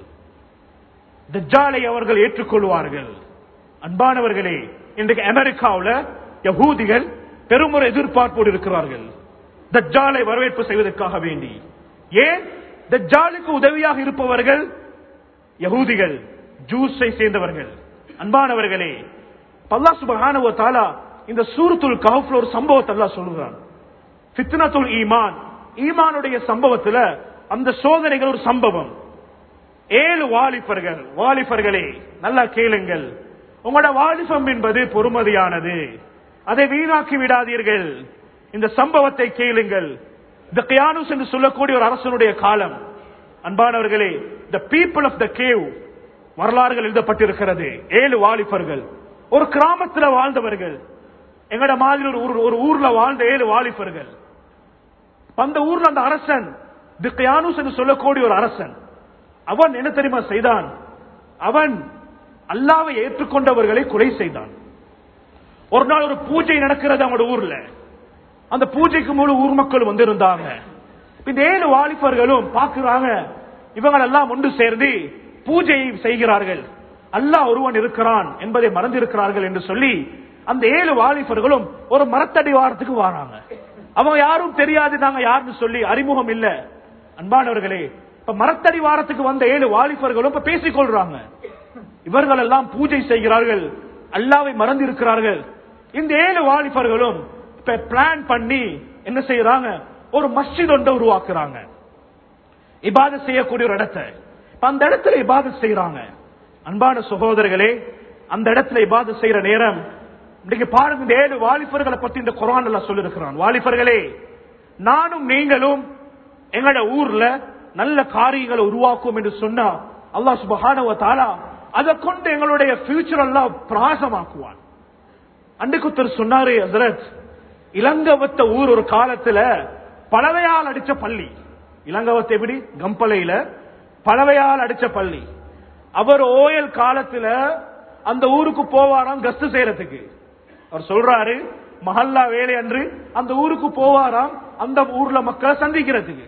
Speaker 1: தஜ்ஜாலை அவர்கள் ஏற்றுக்கொள்வார்கள் அன்பானவர்களே இன்றைக்கு அமெரிக்காவில் யகூதிகள் பெருமுறை எதிர்பார்ப்போடு இருக்கிறார்கள் தஜ்ஜாலை வரவேற்பு செய்வதற்காக வேண்டி ஏன் தஜ்ஜாலுக்கு உதவியாக இருப்பவர்கள் யகூதிகள் ஜூஸை சேர்ந்தவர்கள் அன்பானவர்களே பல்லா சுபஹானஹு வ தஆலா இந்த சூரத்துல் கஹஃப்ல ஒரு சம்பவத்தை அல்லாஹ் சொல்றான் ஃபித்னத்துல் ஈமான் ஈமானுடைய சம்பவத்துல அந்த சோதனைகள் ஒரு சம்பவம் ஏழு வாலிபர்கள் வாலிபர்களே நல்லா கேளுங்கள் உங்களோட வாலிபம் என்பது பொறுமதியானது அதை வீணாக்கி விடாதீர்கள் இந்த சம்பவத்தை கேளுங்கள் இந்த கியானுஸ் என்று சொல்லக்கூடிய ஒரு அரசனுடைய காலம் அன்பானவர்களே the people of the cave வரலாறுகள் எழுதப்பட்டிருக்கிறது ஏழு வாலிபர்கள் ஒரு கிராமத்துல வாழ்ந்தவர்கள் எங்கட மாதிரி ஒரு ஊர்- ஒரு ஊர்ல வாழ்ந்த ஏழு வாலிபர்கள் அந்த ஊர்ல அந்த அரசன் திக்யானுஸ் என்று சொல்லக்கூடிய ஒரு அரசன் அவன் என்ன தெரியுமா செய்தான் அவன் அல்லாவை ஏற்றுக்கொண்டவர்களை கொலை செய்தான் ஒரு நாள் ஒரு பூஜை நடக்கிறது அவங்களோட ஊர்ல அந்த பூஜைக்கு முழு ஊர் மக்கள் வந்திருந்தாங்க இந்த ஏழு வாலிபர்களும் பார்க்கிறாங்க இவங்க எல்லாம் ஒன்று சேர்ந்து பூஜையை செய்கிறார்கள் அல்லாஹ் ஒருவன் இருக்கிறான் என்பதை மறந்திருக்கிறார்கள் என்று சொல்லி அந்த ஏழு வாலிபர்களும் ஒரு மரத்தடிவாரத்துக்கு வராங்க அவங்க யாரும் தெரியாது நாங்க யாருன்னு சொல்லி அறிமுகம் இல்ல அன்பானவர்களே இப்ப மரத்தடிவாரத்துக்கு வந்த ஏழு வாலிபர்களும் இப்ப பேசிக் கொள்றாங்க இவர்கள் எல்லாம் பூஜை செய்கிறார்கள் அல்லாவை மறந்திருக்கிறார்கள் இந்த ஏழு வாலிபர்களும் இப்ப பிளான் பண்ணி என்ன செய்யறாங்க ஒரு மஸ்ஜித் ஒன்றை உருவாக்குறாங்க இபாதத் செய்யக்கூடிய ஒரு இடத்தை இப்ப அந்த இடத்துல இபாதத் செய்யறாங்க அன்பான சகோதரர்களே அந்த இடத்துல இபாதத் செய்யற நேரம் இன்னைக்கு பாருங்க இந்த ஏழு வாலிபர்களை பத்தி இந்த குரான் எல்லாம் சொல்லிருக்கிறான் வாலிபர்களே நானும் நீங்களும் எங்களோட ஊர்ல நல்ல காரியங்களை உருவாக்கும் என்று சொன்னா அல்லாஹ் சுபஹானஹு வ தஆலா அதை கொண்டு எங்களுடைய ஃபியூச்சர் எல்லாம் பிரகாசமாக்குவான் அன்றைக்கு ஒருத்தர் சொன்னாரு ஹசரத் இளங்கவத்த ஊர் ஒரு காலத்துல பலவையால் அடிச்ச பள்ளி இளங்கவத்தை எப்படி கம்பளையில பலவையால் அடிச்ச பள்ளி அவர் ஓயல் காலத்துல அந்த ஊருக்கு போவாராம் கஸ்து செய்யறதுக்கு அவர் சொல்றாரு மஹல்லா வேலை அன்று அந்த ஊருக்கு போவாராம் அந்த ஊர்ல மக்களை சந்திக்கிறதுக்கு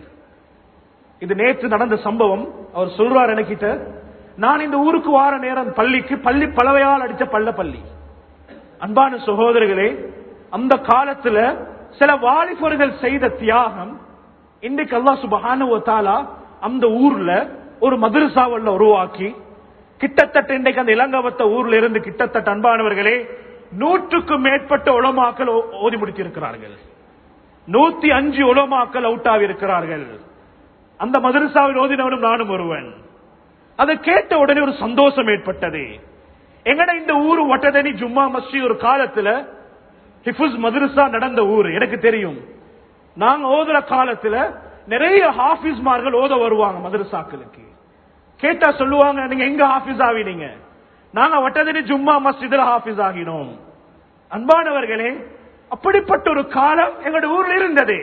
Speaker 1: இது நேற்று நடந்த சம்பவம் அவர் சொல்றார் எனக்கிட்ட நான் இந்த ஊருக்கு வார நேரம் பள்ளிக்கு பள்ளி பலவையால் அடிச்ச பள்ள பள்ளி அன்பான சகோதரர்களே அந்த காலத்துல சில வாலிபர்கள் செய்த தியாகம் இன்றைக்கு அல்லாஹ் சுபஹானஹு வ தஆலா அந்த ஊர்ல ஒரு மதரசாவல்ல உருவாக்கி கிட்டத்தட்ட இன்றைக்கு அந்த இளங்கவத்த ஊர்ல இருந்து கிட்டத்தட்ட அன்பானவர்களே நூற்றுக்கும் மேற்பட்ட உலமாக்கள் ஓ- ஓதி முடித்திருக்கிறார்கள் நூத்தி அஞ்சு உலமாக்கள் அவுட் ஆகியிருக்கிறார்கள் அந்த மதரசாவில் ஓதினவனும் நானும் ஒருவன் அதை கேட்ட உடனே ஒரு சந்தோஷம் ஏற்பட்டது எங்கட இந்த ஊர் ஒட்டதனி ஜும்மா மஸ்ஜித் ஒரு காலத்துல ஹிஃபுஸ் மதரசா நடந்த ஊர் எனக்கு தெரியும் நாங்க ஓதுற காலத்துல நிறைய ஹாஃபிஸ்மார்கள் ஓத வருவாங்க மதரசாக்களுக்கு கேட்டா சொல்லுவாங்க நீங்க எங்க ஹாஃபிஸ் ஆவினீங்க நாங்க வட்டதினி ஜும்மா மஸ்ஜிதுல ஹாஃபிஸ் ஆகினோம் அன்பானவர்களே அப்படிப்பட்ட ஒரு காலம் எங்களோட ஊர்ல இருந்தது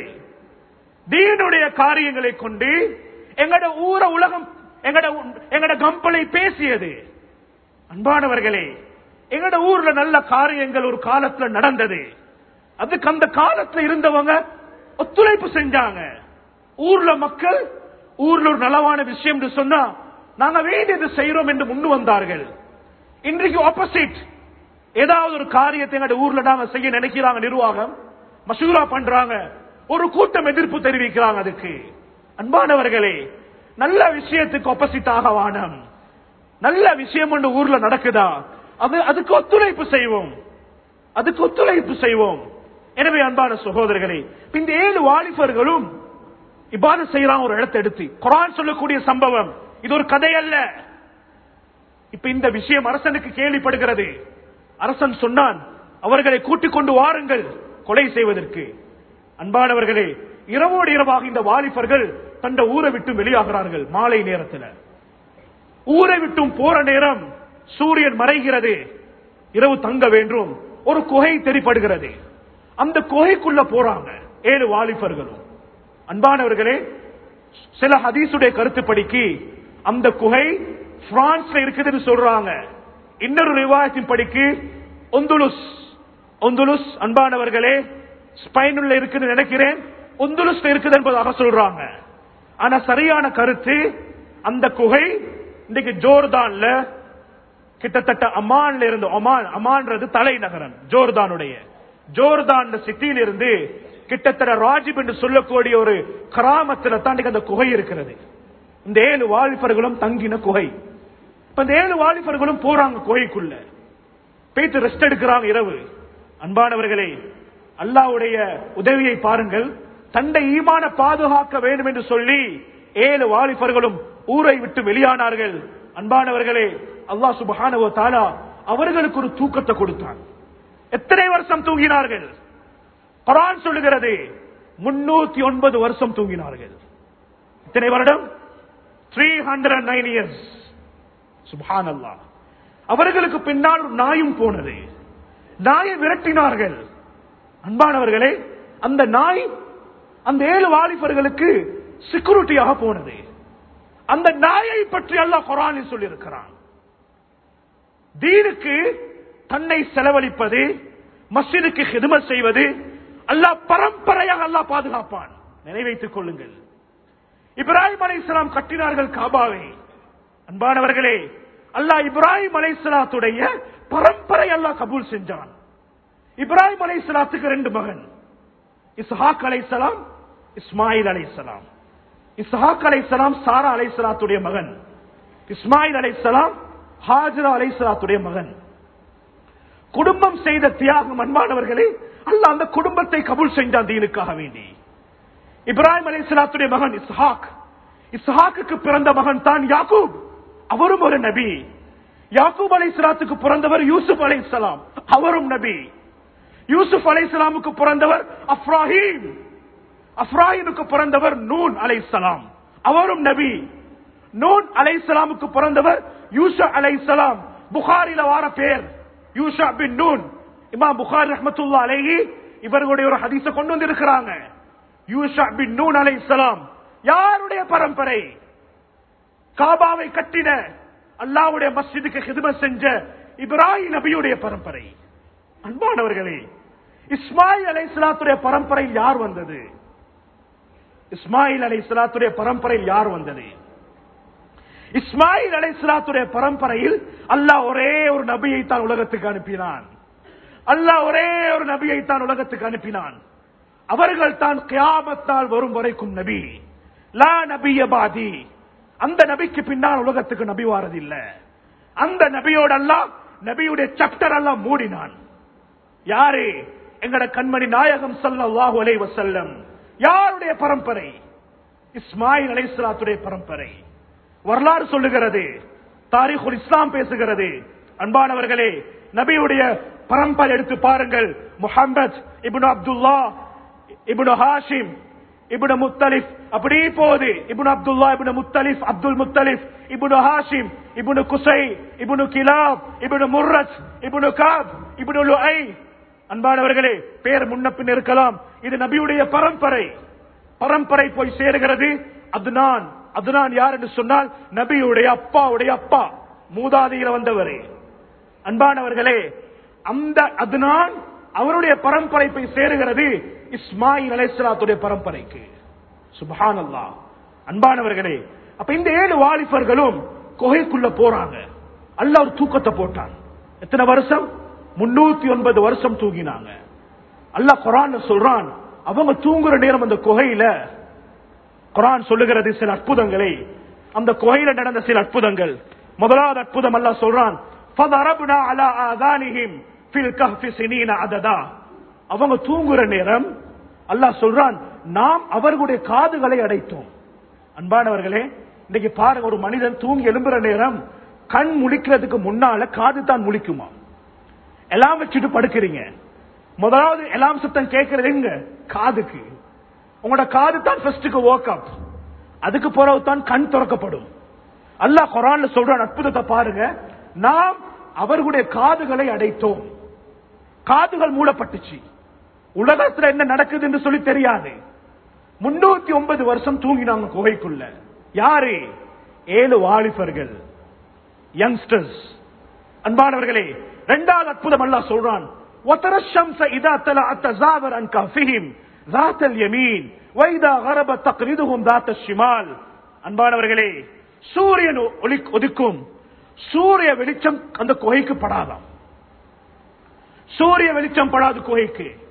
Speaker 1: தீனுடைய காரியங்களை கொண்டு எங்கட ஊர உலகம் எங்கட எங்கட கம்பளை பேசியது அன்பானவர்களே எங்கட ஊர்ல நல்ல காரியங்கள் ஒரு காலத்துல நடந்தது அதுக்கு அந்த காலத்துல இருந்தவங்க ஒத்துழைப்பு செஞ்சாங்க ஊர்ல மக்கள் ஊர்ல ஒரு நலவான விஷயம் என்று சொன்னா நாங்க வேண்டியது செய்யறோம் என்று முன்னு வந்தார்கள் இன்றைக்கு ஆப்போசிட் ஏதாவது ஒரு காரியத்தை எங்கட ஊர்ல நாங்க செய்ய நினைக்கிறாங்க நிர்வாகம் மசூரா பண்றாங்க ஒரு கூட்டம் எதிர்ப்பு தெரிவிக்கிறாங்க அதுக்கு அன்பானவர்களே நல்ல விஷயத்துக்கு ஆப்போசிட் ஆக வானம் நல்ல விஷயம் ஒன்று ஊர்ல நடக்குதா அது அதுக்கு ஒத்துழைப்பு செய்வோம் அதுக்கு ஒத்துழைப்பு செய்வோம் எனவே அன்பான சகோதரர்களே இப்ப இந்த ஏழு வாலிபர்களும் இவ்வாறு செய்யறான் ஒரு இடத்தை எடுத்து குரான் சொல்லக்கூடிய சம்பவம் இது ஒரு கதை அல்ல இப்ப இந்த விஷயம் அரசனுக்கு கேள்விப்படுகிறது அரசன் சொன்னான் அவர்களை கூட்டிக் கொண்டு வாருங்கள் கொலை செய்வதற்கு அன்பானவர்களே இரவோடு இரவாக இந்த வாலிபர்கள் தந்த ஊரை விட்டு வெளியாகிறார்கள் மாலை நேரத்தில் ஊரை விட்டும் போற நேரம் சூரியன் மறைகிறது இரவு தங்க வேண்டும் ஒரு குகை தெரிப்படுகிறது அந்த குகைக்குள்ள போறாங்க ஏழு வாலிபர்களும் அன்பானவர்களே சில ஹதீசுடைய கருத்துப்படிக்கு அந்த குகை பிரான்ஸ்ல இருக்குதுன்னு சொல்றாங்க இன்னொரு ரிவாயத்தின் படிக்கு ஒந்துலுஸ் ஒந்துலுஸ் அன்பானவர்களே ஸ்பைனுள்ள இருக்குதுன்னு நினைக்கிறேன் ஒந்துலுஸ்ல இருக்குது என்பதாக சொல்றாங்க ஆனா சரியான கருத்து அந்த குகை இன்னைக்கு ஜோர்தான்ல கிட்டத்தட்ட அமான்ல இருந்து ஒமான் அமான்றது தலைநகரம் ஜோர்தானுடைய ஜோர்தான் சிட்டியில இருந்து கிட்டத்தட்ட ராஜிப் என்று சொல்லக்கூடிய ஒரு கிராமத்துல தான் இன்னைக்கு அந்த குகை இருக்கிறது இந்த ஏழு வாலிபர்களும் தங்கின குகை இப்ப இந்த ஏழு வாலிபர்களும் போறாங்க குகைக்குள்ள போயிட்டு ரெஸ்ட் எடுக்கிறாங்க இரவு அன்பானவர்களே அல்லாவுடைய உதவியை பாருங்கள் தன்னை ஈமான பாதுகாக்க வேண்டும் என்று சொல்லி ஏழு வாலிபர்களும் ஊரை விட்டு வெளியானார்கள் அன்பானவர்களே அல்லாஹ் சுபஹானவ தாலா அவர்களுக்கு ஒரு தூக்கத்தை கொடுத்தான் எத்தனை வருஷம் தூங்கினார்கள் குரான் சொல்லுகிறது முன்னூத்தி ஒன்பது வருஷம் தூங்கினார்கள் எத்தனை வருடம் த்ரீ ஹண்ட்ரட் நைன் இயர்ஸ் சுபான் அல்லா அவர்களுக்கு பின்னால் ஒரு நாயும் போனது நாயை விரட்டினார்கள் அன்பானவர்களே அந்த நாய் அந்த ஏழு வாலிபர்களுக்கு செக்யூரிட்டியாக போனது அந்த நாயை பற்றி அல்லாஹ் குரானில் சொல்லியிருக்கிறான் தீனுக்கு தன்னை செலவழிப்பது மஸ்ஜிதுக்கு ஹிதுமத் செய்வது அல்லாஹ் பரம்பரையாக அல்லாஹ் பாதுகாப்பான் நினைவைத்துக் கொள்ளுங்கள் இப்ராஹிம் அலை இஸ்லாம் கட்டினார்கள் காபாவை அன்பானவர்களே அல்லாஹ் இப்ராஹிம் அலை இஸ்லாத்துடைய பரம்பரை அல்லாஹ் கபூல் செஞ்சான் இப்ராஹிம் அலை இஸ்லாத்துக்கு ரெண்டு மகன் இஸ்ஹாக் அலை இஸ்லாம் இஸ்மாயில் அலை இஸ்லாம் இஸ்ஹாக் அலை இஸ்லாம் சாரா அலை இஸ்லாத்துடைய மகன் இஸ்மாயில் அலை இஸ்லாம் ஹாஜரா அலை இஸ்லாத்துடைய மகன் குடும்பம் செய்த தியாகம் அன்பானவர்களே அல்ல அந்த குடும்பத்தை கபூல் செஞ்சான் தீனுக்காக வேண்டி இப்ராஹிம் அலை இஸ்லாத்துடைய மகன் இஸ்ஹாக் இஸ்ஹாக்கு பிறந்த மகன் தான் யாக்கூப் அவரும் ஒரு நபி யாக்கூப் அலை இஸ்லாத்துக்கு பிறந்தவர் யூசுப் அலை இஸ்லாம் அவரும் நபி யூசுப் அலை இஸ்லாமுக்கு பிறந்தவர் அப்ராஹிம் அப்ராஹிமுக்கு பிறந்தவர் நூன் அலை இஸ்லாம் அவரும் நபி நூன் அலை இஸ்லாமுக்கு பிறந்தவர் யூசா அலை இஸ்லாம் புகாரில வார பேர் யூஷா பின் நூன் இமாம் புகார் ரஹமத்துல்லா அலைஹி இவர்களுடைய ஒரு ஹதீஸ கொண்டு வந்திருக்கிறாங்க யூஷா பின் நூன் அலை இஸ்லாம் யாருடைய பரம்பரை காபாவை கட்டின அல்லாவுடைய மஸ்ஜிதுக்கு ஹிதுமத் செஞ்ச இப்ராஹிம் நபியுடைய பரம்பரை அன்பானவர்களே இஸ்மாயில் அலை இஸ்லாத்துடைய பரம்பரையில் யார் வந்தது இஸ்மாயில் அலை இஸ்லாத்துடைய பரம்பரையில் யார் வந்தது இஸ்மாயில் அலை இஸ்லாத்துடைய பரம்பரையில் அல்லாஹ் ஒரே ஒரு நபியை தான் உலகத்துக்கு அனுப்பினான் அல்லாஹ் ஒரே ஒரு நபியை தான் உலகத்துக்கு அனுப்பினான் அவர்கள் தான் கியாமத்தால் வரும் வரைக்கும் நபி லா நபிய பாதி அந்த நபிக்கு பின்னால் உலகத்துக்கு நபி வாரதில்ல அந்த நபியோட அல்லாஹ் நபியுடைய சாப்டர் எல்லாம் மூடினான் யாரு எங்கட கண்மணி நாயகம் ஸல்லல்லாஹு அலைஹி வஸல்லம் யாருடைய பரம்பரை இஸ்மாயில் அலைஹிஸ்ஸலாத்துடைய பரம்பரை வரலாறு சொல்லுகிறது தாரிகுல் இஸ்லாம் பேசுகிறது அன்பானவர்களே நபியுடைய பரம்பரை எடுத்து பாருங்கள் முஹம்மத் இப்னு அப்துல்லா இப்னு ஹாஷிம் இப்னு முத்தலிஃப் அப்படி போகுது இப்னு அப்துல்லா இப்னு முத்தலிஃப் அப்துல் முத்தலிஃப் இப்னு ஹாஷிம் இப்னு குசை இப்னு கிலாப் இப்னு முர்ரத் இப்னு காப் இப்னு லுஐ அன்பானவர்களே பேர் முன்ன பின் இருக்கலாம் இது நபியுடைய பரம்பரை பரம்பரை போய் சேருகிறது அதுனான் அதுனான் யார் என்று சொன்னால் நபியுடைய அப்பாவுடைய அப்பா மூதாதையில வந்தவரே அன்பானவர்களே அந்த அதுனான் அவருடைய பரம்பரை போய் சேருகிறது இஸ்மாயில் அலைசலாத்துடைய பரம்பரைக்கு சுபஹான் அல்லா அன்பானவர்களே அப்ப இந்த ஏழு வாலிபர்களும் குகைக்குள்ள போறாங்க அல்ல ஒரு தூக்கத்தை போட்டான் எத்தனை வருஷம் முன்னூத்தி ஒன்பது வருஷம் தூங்கினாங்க அல்லாஹ் குரான் சொல்றான் அவங்க தூங்குற நேரம் அந்த குகையில குரான் சொல்லுகிறது சில அற்புதங்களை அந்த குகையில நடந்த சில அற்புதங்கள் முதலாவது அற்புதம் அல்லாஹ் சொல்றான் فَضَرَبْنَا عَلَى آذَانِهِمْ فِي الْكَهْفِ سِنِينَ عَدَدًا. அவங்க தூங்குற நேரம் அல்லாஹ் சொல்றான் நாம் அவர்களுடைய காதுகளை அடைத்தோம் அன்பானவர்களே இன்னைக்கு பாருங்க ஒரு மனிதன் தூங்கி எழும்புற நேரம் கண் முழிக்கிறதுக்கு முன்னால காது தான் முழிக்குமா எல்லாம் வச்சுட்டு படுக்கிறீங்க முதலாவது எல்லாம் சத்தம் கேட்கறது எங்க காதுக்கு உங்களோட காது தான் ஃபர்ஸ்டுக்கு ஒர்க் அப் அதுக்கு பிறகு தான் கண் திறக்கப்படும் அல்லாஹ் குரான்ல சொல்ற அற்புதத்தை பாருங்க நாம் அவர்களுடைய காதுகளை அடைத்தோம் காதுகள் மூடப்பட்டுச்சு உலகத்துல என்ன நடக்குது என்று சொல்லி தெரியாது முன்னூத்தி ஒன்பது வருஷம் தூங்கினாங்க குகைக்குள்ள யாரு ஏழு வாலிபர்கள் யங்ஸ்டர்ஸ் அன்பானவர்களே இரண்டாவது அற்புதம் அல்லாஹ் சொல்றான் وترى الشمس إذا طلعت تزاور عن كهفهم ذات اليمين وإذا غربت تقرضهم ذات الشمال அன்பானவர்களே சூரியன் ஒளி ஒதுக்கும் சூரிய வெளிச்சம் அந்த குகைக்கு படாதாம் சூரிய வெளிச்சம் படாது குகைக்கு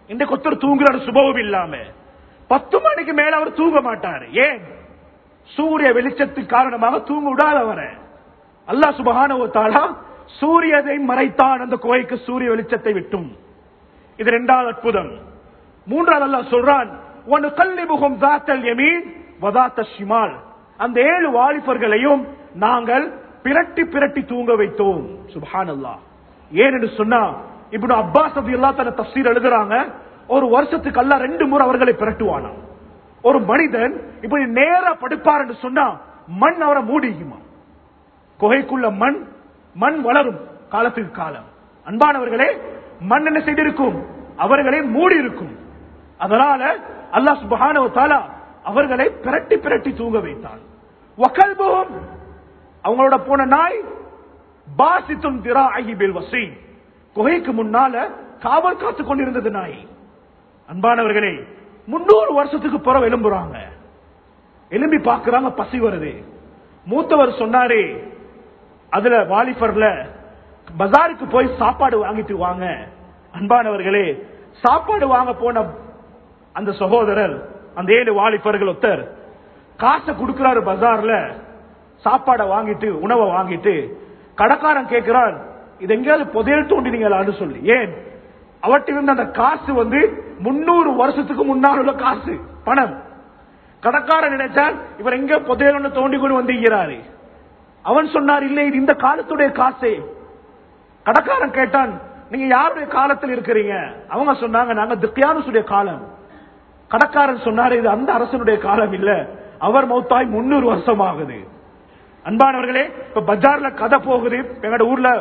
Speaker 1: இன்றைக்கு ஒருத்தர் தூங்குறாரு சுபவம் இல்லாம பத்து மணிக்கு மேல அவர் தூங்க மாட்டாரு ஏன் சூரிய வெளிச்சத்தின் காரணமாக தூங்க விடாதவர அல்லாஹ் சுபஹானஹு வ தஆலா சூரியனை மறைத்தான் அந்த குகைக்கு சூரிய வெளிச்சத்தை விட்டும் இது இரண்டாவது அற்புதம் மூன்றாவது அல்லாஹ் சொல்றான் ஒன்று கல்லிபுகும் தாத்தல் யமீன் வதாத்த ஷிமால் அந்த ஏழு வாலிபர்களையும் நாங்கள் பிரட்டி பிரட்டி தூங்க வைத்தோம் சுபஹான் அல்லாஹ் ஏன் என்று சொன்னா இப்படி அப்பாஸ் அது எல்லா தன தப்சீர் எழுதுறாங்க ஒரு வருஷத்துக்கு அல்ல ரெண்டு முறை அவர்களை பிரட்டுவானா ஒரு மனிதன் இப்படி நேரா படுப்பார் என்று சொன்னா மண் அவரை மூடிக்குமா குகைக்குள்ள மண் மண் வளரும் காலத்துக்கு காலம் அன்பானவர்களே மண் என்ன செய்திருக்கும் அவர்களை மூடி இருக்கும் அதனால அல்லாஹ் சுபஹானஹு வ தஆலா அவர்களை பிரட்டி பிரட்டி தூங்க வைத்தான் வகல்புஹும் அவங்களோட போன நாய் பாசித்தும் திராஹி பில் வசி குகைக்கு முன்னால காவல் காத்து கொண்டிருந்தது நாய் அன்பானவர்களே முன்னூறு வருஷத்துக்கு பிறகு எழும்புறாங்க எலும்பி பாக்குறாங்க பசி வருது மூத்தவர் சொன்னாரு அதுல வாலிபர்ல பஜாருக்கு போய் சாப்பாடு வாங்கிட்டு வாங்க அன்பானவர்களே சாப்பாடு வாங்க போன அந்த சகோதரர் அந்த ஏழு வாலிபர்கள் ஒருத்தர் காசை கொடுக்கிறாரு பஜார்ல சாப்பாடை வாங்கிட்டு உணவை வாங்கிட்டு கடைக்காரன் கேட்கிறான் இது எங்கேயாவது புதையல் தோண்டினீங்களான்னு சொல்லி ஏன் அவர்கிட்ட இருந்த அந்த காசு வந்து முன்னூறு வருஷத்துக்கு முன்னால் உள்ள காசு பணம் கடைக்காரன் நினைச்சான் இவர் எங்க புதையல் தோண்டி கொண்டு வந்திருக்கிறாரு அவன் சொன்னார் இல்லை இது இந்த காலத்துடைய காசே கடைக்காரன் கேட்டான் நீங்க யாருடைய காலத்தில் இருக்கிறீங்க அவங்க சொன்னாங்க நாங்க திக்யானுடைய காலம் கடைக்காரன் சொன்னாரு இது அந்த அரசனுடைய காலம் இல்ல அவர் மௌத்தாய் முன்னூறு வருஷம் ஆகுது அன்பானவர்களே இப்ப பஜார்ல கதை போகுது எங்கட ஊர்ல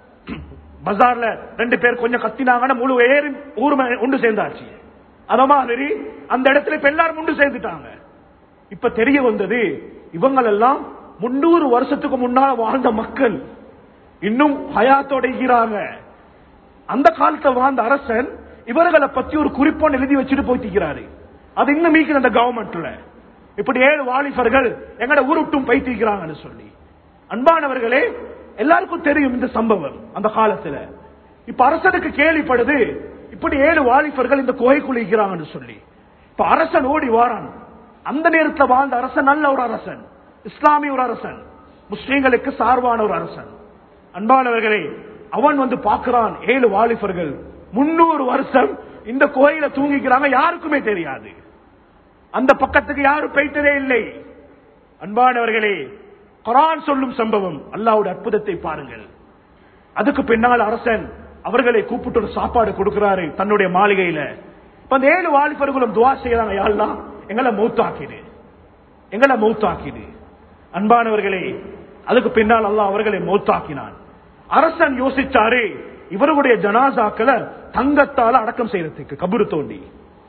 Speaker 1: பஜார்ல ரெண்டு பேர் கொஞ்சம் கத்தினாங்கன்னா முழு ஏறி ஊர் மே- ஒன்று சேர்ந்தாச்சு அத மாதிரி அந்த இடத்துல இப்ப எல்லாரும் ஒன்று சேர்ந்துட்டாங்க இப்ப தெரிய வந்தது இவங்களெல்லாம் முன்னூறு வருஷத்துக்கு முன்னால் வாழ்ந்த மக்கள் இன்னும் ஹயாத்தோட இருக்கிறாங்க அந்த காலத்துல வாழ்ந்த அரசன் இவர்களை பத்தி ஒரு குறிப்பொன்னு எழுதி வச்சுட்டு போய்த்திக்கிறாரு அது இன்னும் மீக்குது அந்த கவர்மெண்ட்ல இப்படி ஏழு வாலிபர்கள் எங்கட ஊருட்டும் பைத்திக்கிறாங்கன்னு சொல்லி அன்பானவர்களே எல்லாருக்கும் தெரியும் இந்த சம்பவம் அந்த காலத்துல இப்ப அரசனுக்கு கேள்விப்படுது இப்படி ஏழு வாலிபர்கள் இந்த குகைக்குள்ள இருக்கிறாங்கன்னு சொல்லி இப்ப அரசன் ஓடி வாரான் அந்த நேரத்தில் வாழ்ந்த அரசன் நல்ல ஒரு அரசன் இஸ்லாமிய ஒரு அரசன் முஸ்லீம்களுக்கு சார்பான ஒரு அரசன் அன்பானவர்களே அவன் வந்து பார்க்கிறான் ஏழு வாலிபர்கள் முன்னூறு வருஷம் இந்த கோயில தூங்கிக்கிறாங்க யாருக்குமே தெரியாது அந்த பக்கத்துக்கு யாரும் போயிட்டதே இல்லை அன்பானவர்களே குரான் சொல்லும் சம்பவம் அல்லாஹ்வுடைய அற்புதத்தை பாருங்கள் அதுக்கு பின்னால் அரசன் அவர்களை கூப்பிட்டு ஒரு சாப்பாடு கொடுக்கிறாரு தன்னுடைய மாளிகையில இப்ப அந்த ஏழு வாலிபர்களும் துவா செய்யறாங்க யாழ்லா எங்களை மௌத்தாக்கிடு எங்களை மௌத்தாக்கிடு அன்பானவர்களே அதுக்கு பின்னால் அல்லாஹ் அவர்களை மௌத்தாக்கினான் அரசன் யோசிச்சாரு இவர்களுடைய ஜனாசாக்களை தங்கத்தால அடக்கம் செய்யறதுக்கு கபரு தோண்டி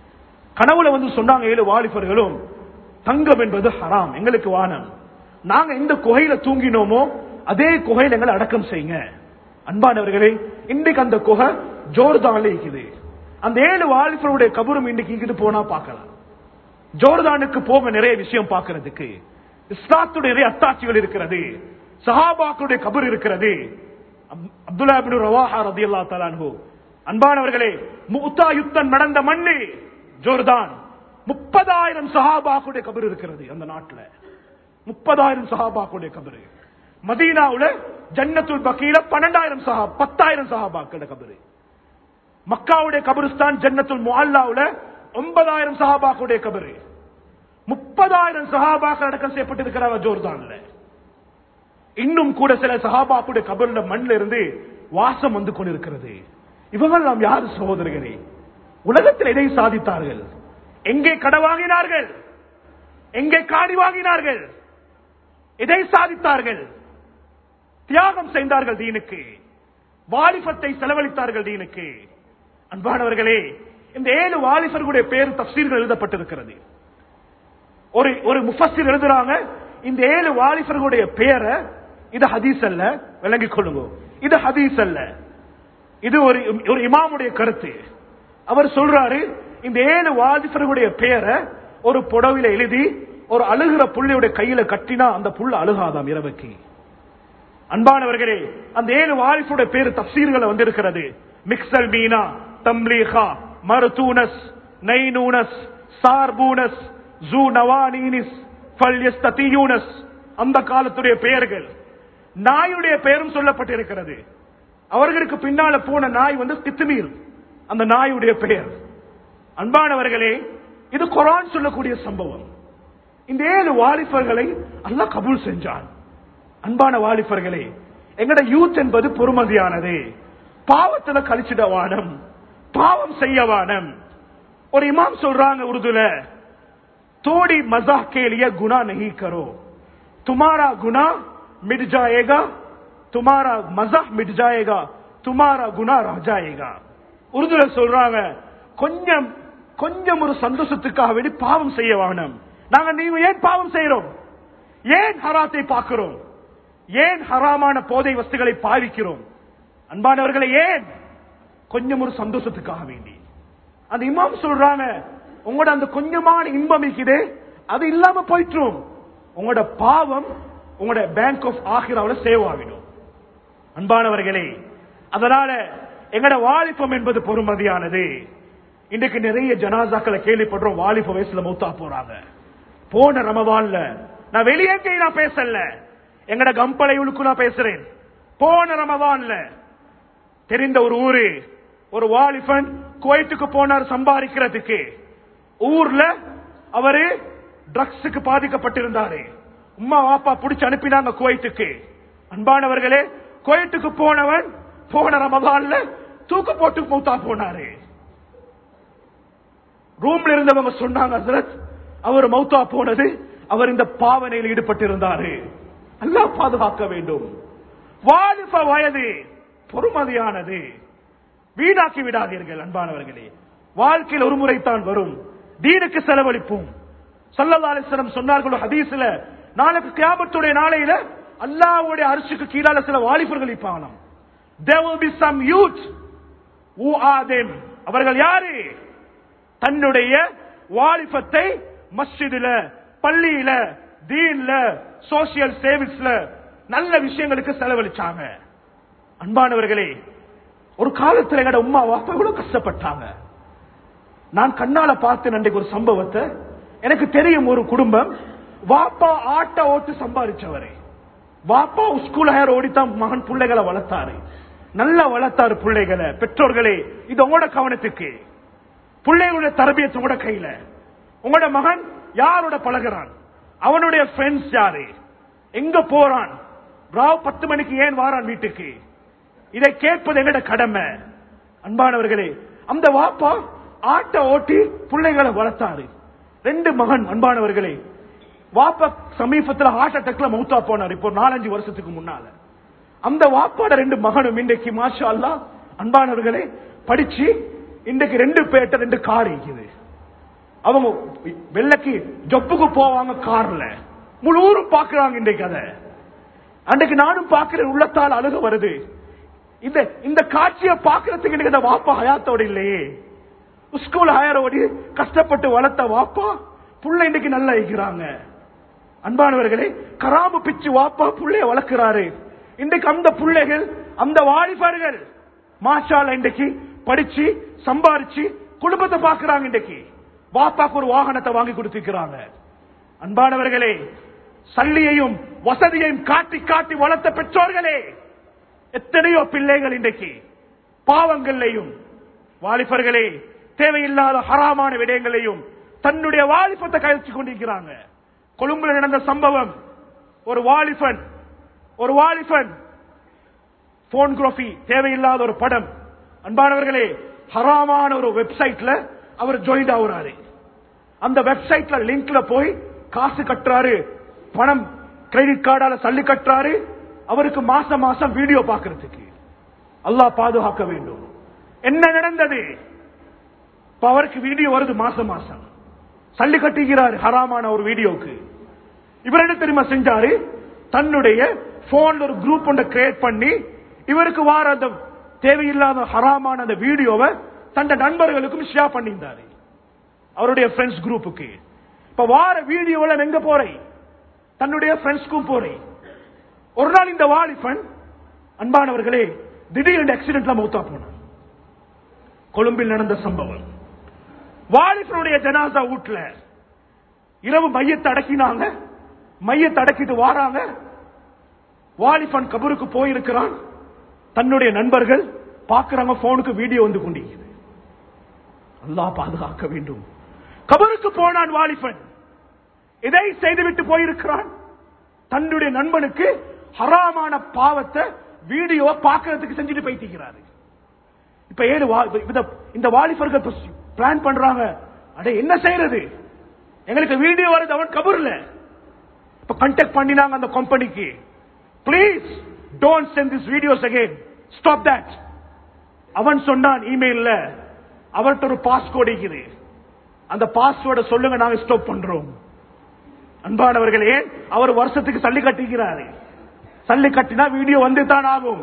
Speaker 1: கனவுல வந்து சொன்னாங்க ஏழு வாலிபர்களும் தங்கம் என்பது ஹராம் எங்களுக்கு வானம் நாங்க எந்த குகையில தூங்கினோமோ அதே குகையில எங்களை அடக்கம் செய்யுங்க அன்பானவர்களே இன்றைக்கு அந்த குகை ஜோர்தான்ல இருக்குது அந்த ஏழு வாலிபருடைய கபரும் இன்னைக்கு இங்கிட்டு போனா பார்க்கலாம் ஜோர்தானுக்கு போக நிறைய விஷயம் பார்க்கிறதுக்கு இஸ்லாத்துடைய நிறைய அத்தாட்சிகள் இருக்கிறது சஹாபாக்களுடைய கபர் இருக்கிறது அப்- அப்துல்லா இப்னு ரவாஹா ரலியல்லாஹு தஆலா அன்ஹு அன்பானவர்களே முத்தா யுத்தம் நடந்த மண்ணு ஜோர்தான் முப்பதாயிரம் சஹாபாக்களுடைய கபர் இருக்கிறது அந்த நாட்டுல முப்பதாயிரம் சஹாபாக்களுடைய கபரு மதீனாவுல ஜன்னத்துல் பக்கீல பன்னெண்டாயிரம் சஹா பத்தாயிரம் சஹாபாக்களோட கபரு மக்காவுடைய கபருஸ்தான் ஜன்னத்துல் முஅல்லாவுல ஒன்பதாயிரம் சஹாபாக்களுடைய கபரு முப்பதாயிரம் சஹாபாக்கள் அடக்கம் செய்யப்பட்டிருக்கிறாங்க ஜோர்தான்ல இன்னும் கூட சில சஹாபாக்குடைய கபர்ல மண்ணில் இருந்து வாசம் வந்து கொண்டிருக்கிறது இவங்க நாம் யார் சகோதரர்களே உலகத்தில் எதை சாதித்தார்கள் எங்கே கடை வாங்கினார்கள் எங்கே காணி வாங்கினார்கள் எதை சாதித்தார்கள் தியாகம் செய்தார்கள் தீனுக்கு வாலிபத்தை செலவழித்தார்கள் தீனுக்கு அன்பானவர்களே இந்த ஏழு வாலிபர்களுடைய பேர் தப்சீர்கள் எழுதப்பட்டிருக்கிறது ஒரு ஒரு முஃபஸ்ஸிர் எழுதுறாங்க இந்த ஏழு வாலிபர்களுடைய பேரை இது ஹதீஸ் அல்ல விளங்கிக் கொள்ளுங்க இது ஹதீஸ் அல்ல இது ஒரு ஒரு இமாமுடைய கருத்து அவர் சொல்றாரு இந்த ஏழு வாலிபர்களுடைய பேரை ஒரு புடவில எழுதி ஒரு அழுகிற புள்ளியுடைய கையில கட்டினா அந்த புள்ள அழுகாதாம் இரவுக்கு அன்பானவர்களே அந்த ஏழு வாலிபுடைய பேரு தப்சீர்களை வந்திருக்கிறது மிக்சல் மீனா தம்லீஹா மருதூனஸ் நைனூனஸ் சார்பூனஸ் ஜூ நவானீனிஸ் ஃபல்யஸ்ததியூனஸ் அந்த காலத்துடைய பெயர்கள் நாயுடைய பெயரும் சொல்லப்பட்டிருக்கிறது அவர்களுக்கு பின்னால போன நாய் வந்து கித்மீர் அந்த நாயுடைய பெயர் அன்பானவர்களே இது குரான் சொல்லக்கூடிய சம்பவம் இந்த ஏழு வாலிபர்களை அல்லாஹ் கபூல் செஞ்சான் அன்பான வாலிபர்களே எங்கட யூத் என்பது பொறுமதியானது பாவத்துல கழிச்சிட வானம் பாவம் செய்ய வானம் ஒரு இமாம் சொல்றாங்க உருதுல தோடி மஜா கேலிய குணா நஹி கரோ துமாரா குணா மிட் ஜாயேகா துமாரா மஜா மிட் ஜாயேகா துமாரா குணா ரह जाएगा உருதுல சொல்றாங்க கொஞ்சம் கொஞ்சம் ஒரு சந்தோஷத்துக்காக வேண்டி பாவம் செய்ய வேணும் நாங்க நீங்க ஏன் பாவம் செய்யறோம் ஏன் ஹராத்தை பார்க்கிறோம் ஏன் ஹராமான போதை வஸ்துகளை பாவிக்கிறோம் அன்பானவர்களை ஏன் கொஞ்சம் ஒரு சந்தோஷத்துக்காக வேண்டி அந்த இமாம் சொல்றாங்க உங்களோட அந்த கொஞ்சமான இன்பம் இருக்குதே அது இல்லாம போயிட்டுரும் உங்களோட பாவம் உங்களோட பேங்க் ஆஃப் ஆகிராவில் சேவ் ஆகிடும் அன்பானவர்களே அதனால எங்கட வாலிபம் என்பது பொறுமதியானது இன்றைக்கு நிறைய ஜனாசாக்களை கேள்விப்படுறோம் வாலிப வயசுல மூத்தா போறாங்க போன ரமவான்ல நான் வெளியே நான் பேசல எங்கட கம்பளை உழுக்கு நான் பேசுறேன் போன ரமவான்ல தெரிந்த ஒரு ஊரு ஒரு வாலிபன் குவைத்துக்கு போனார் சம்பாதிக்கிறதுக்கு ஊர்ல அவரு ட்ரக்ஸுக்கு பாதிக்கப்பட்டிருந்தாரு உம்மா வாப்பா புடிச்சு அனுப்பினாங்க குவைத்துக்கு அன்பானவர்களே குவைத்துக்கு போனவன் போன ரமதான்ல தூக்கு போட்டு மூத்தா போனாரு ரூம்ல இருந்தவங்க சொன்னாங்க ஹஸ்ரத் அவர் மௌத்தா போனது அவர் இந்த பாவனையில் ஈடுபட்டிருந்தாரு அல்லாஹ் பாதுகாக்க வேண்டும் வாலிப வயது பொறுமதியானது வீணாக்கி விடாதீர்கள் அன்பானவர்களே வாழ்க்கையில் ஒரு முறைத்தான் வரும் தீனுக்கு செலவழிப்போம் சல்லல்லா அலிஸ்லம் சொன்னார்கள் ஹதீஸ்ல நாளைக்கு கியாமத்துடைய நாளையில அல்லாஹ்வுடைய அரிசிக்கு கீழால சில வாலிபர்கள் இருப்பாங்களாம் there will be some youth who are them அவர்கள் யாரு தன்னுடைய வாலிபத்தை மஸ்ஜிதுல பள்ளியில தீன்ல சோசியல் சர்வீஸ்ல நல்ல விஷயங்களுக்கு செலவழிச்சாங்க அன்பானவர்களே ஒரு காலத்துல எங்கட உமா வாப்பா இவ்வளவு கஷ்டப்பட்டாங்க நான் கண்ணால பார்த்தேன் அன்றைக்கு ஒரு சம்பவத்தை எனக்கு தெரியும் ஒரு குடும்பம் வாப்பா ஆட்ட ஓட்டு சம்பாதிச்சவரே வாப்பா ஸ்கூல் ஹயர் ஓடித்தான் மகன் பிள்ளைகளை வளர்த்தாரு நல்லா வளர்த்தாரு பிள்ளைகளை பெற்றோர்களே இது உங்களோட கவனத்துக்கு பிள்ளைகளுடைய தரபியத்து உங்களோட கையில உங்களோட மகன் யாரோட பழகுறான் அவனுடைய ஃப்ரெண்ட்ஸ் யாரு எங்க போறான் ராவ் பத்து மணிக்கு ஏன் வாரான் வீட்டுக்கு இதை கேட்பது எங்கட கடமை அன்பானவர்களே அந்த வாப்பா ஆட்ட ஓட்டி பிள்ளைகளை வளர்த்தாரு ரெண்டு மகன் அன்பானவர்களே வாப்பா சமீபத்தில் ஹார்ட் அட்டாக்ல மௌத்தா போனார் இப்போ நாலஞ்சு வருஷத்துக்கு முன்னால அந்த வாப்பாட ரெண்டு மகனும் இன்றைக்கு மாஷா அல்லா அன்பானவர்களே படிச்சு இன்றைக்கு ரெண்டு பேர்ட்ட ரெண்டு கார் இருக்குது அவங்க வெள்ளக்கு ஜப்புக்கு போவாங்க கார்ல முழு ஊரும் பாக்குறாங்க இன்றைக்கு அதை அன்றைக்கு நானும் பார்க்கிறேன் உள்ளத்தால் அழுக வருது இந்த இந்த காட்சியை பார்க்கறதுக்கு எனக்கு இந்த வாப்பா ஹயாத்தோட இல்லையே ஸ்கூல் ஹயரோடி கஷ்டப்பட்டு வளர்த்த வாப்பா புள்ள இன்னைக்கு நல்லா இருக்கிறாங்க அன்பானவர்களே கராம்பு பிச்சு வாப்பா புள்ளைய வளர்க்கிறாரு இன்றைக்கு அந்த பிள்ளைகள் அந்த வாலிபர்கள் மாஷால இன்றைக்கு படிச்சு சம்பாரிச்சு குடும்பத்தை பாக்குறாங்க இன்றைக்கு வாப்பாக்கு ஒரு வாகனத்தை வாங்கி கொடுத்திருக்கிறாங்க அன்பானவர்களே சல்லியையும் வசதியையும் காட்டி காட்டி வளர்த்த பெற்றோர்களே எத்தனையோ பிள்ளைகள் இன்றைக்கு பாவங்களையும் வாலிபர்களே தேவையில்லாத ஹராமான விடயங்களையும் தன்னுடைய வாலிபத்தை கழிச்சு கொண்டிருக்கிறாங்க கொழும்புல நடந்த சம்பவம் ஒரு வாலிபன் ஒரு வாலிபன் போன்கிராபி தேவையில்லாத ஒரு படம் அன்பானவர்களே ஹராமான ஒரு வெப்சைட்ல அவர் ஜாயின் ஆகுறாரு அந்த வெப்சைட்ல லிங்க்ல போய் காசு கட்டுறாரு பணம் கிரெடிட் கார்டால சல்லி கட்டுறாரு அவருக்கு மாசம் மாசம் வீடியோ பாக்குறதுக்கு அல்லாஹ் பாதுகாக்க வேண்டும் என்ன நடந்தது இப்ப அவருக்கு வீடியோ வருது மாசம் மாசம் சல்லி கட்டுகிறார் ஹராமான ஒரு வீடியோக்கு இவர் என்ன தெரியுமா செஞ்சாரு தன்னுடைய போன்ல ஒரு குரூப் ஒன்றை கிரியேட் பண்ணி இவருக்கு வார அந்த தேவையில்லாத ஹராமான அந்த வீடியோவை தன் நண்பர்களுக்கும் ஷேர் பண்ணியிருந்தாரு அவருடைய ஃப்ரெண்ட்ஸ் குரூப்புக்கு இப்ப வார வீடியோல எங்க போறேன் தன்னுடைய ஃப்ரெண்ட்ஸ்க்கும் போறேன் ஒரு நாள் இந்த வாலிபன் அன்பானவர்களே திடீர்னு ஆக்சிடென்ட்ல மௌத்தா போனான் கொழும்பில் நடந்த சம்பவம் வாலிபனுடைய ஜனாசா வீட்டுல இரவு மையத்தை அடக்கினாங்க மையத்தை அடக்கிட்டு வாராங்க வாலிபன் கபருக்கு போயிருக்கிறான் தன்னுடைய நண்பர்கள் பார்க்கறாங்க போனுக்கு வீடியோ வந்து கொண்டிருக்கிறது அல்லாஹ் பாதுகாக்க வேண்டும் கபருக்கு போனான் வாலிபன் இதை செய்துவிட்டு போயிருக்கிறான் தன்னுடைய நண்பனுக்கு ஹராமான பாவத்தை வீடியோ பார்க்கறதுக்கு செஞ்சுட்டு போயிட்டிருக்கிறாரு இப்ப ஏழு வா- இந்த- இந்த வாலிபர்கள் பிளான் பண்றாங்க அடே என்ன செய்யறது எங்களுக்கு வீடியோ வருது அவன் கபூர்ல இப்ப கான்டாக்ட் பண்ணினாங்க அந்த கம்பெனிக்கு please don't send this videos again stop that அவன் சொன்னான் இமெயில்ல அவர்கிட்ட ஒரு பாஸ்கோட் இருக்குது அந்த பாஸ்வேர்டை சொல்லுங்க நாங்க ஸ்டாப் பண்றோம் அன்பானவர்களே அவர் வருஷத்துக்கு சல்லி கட்டிக்கிறாரு சல்லி கட்டினா வீடியோ வந்து தான் ஆகும்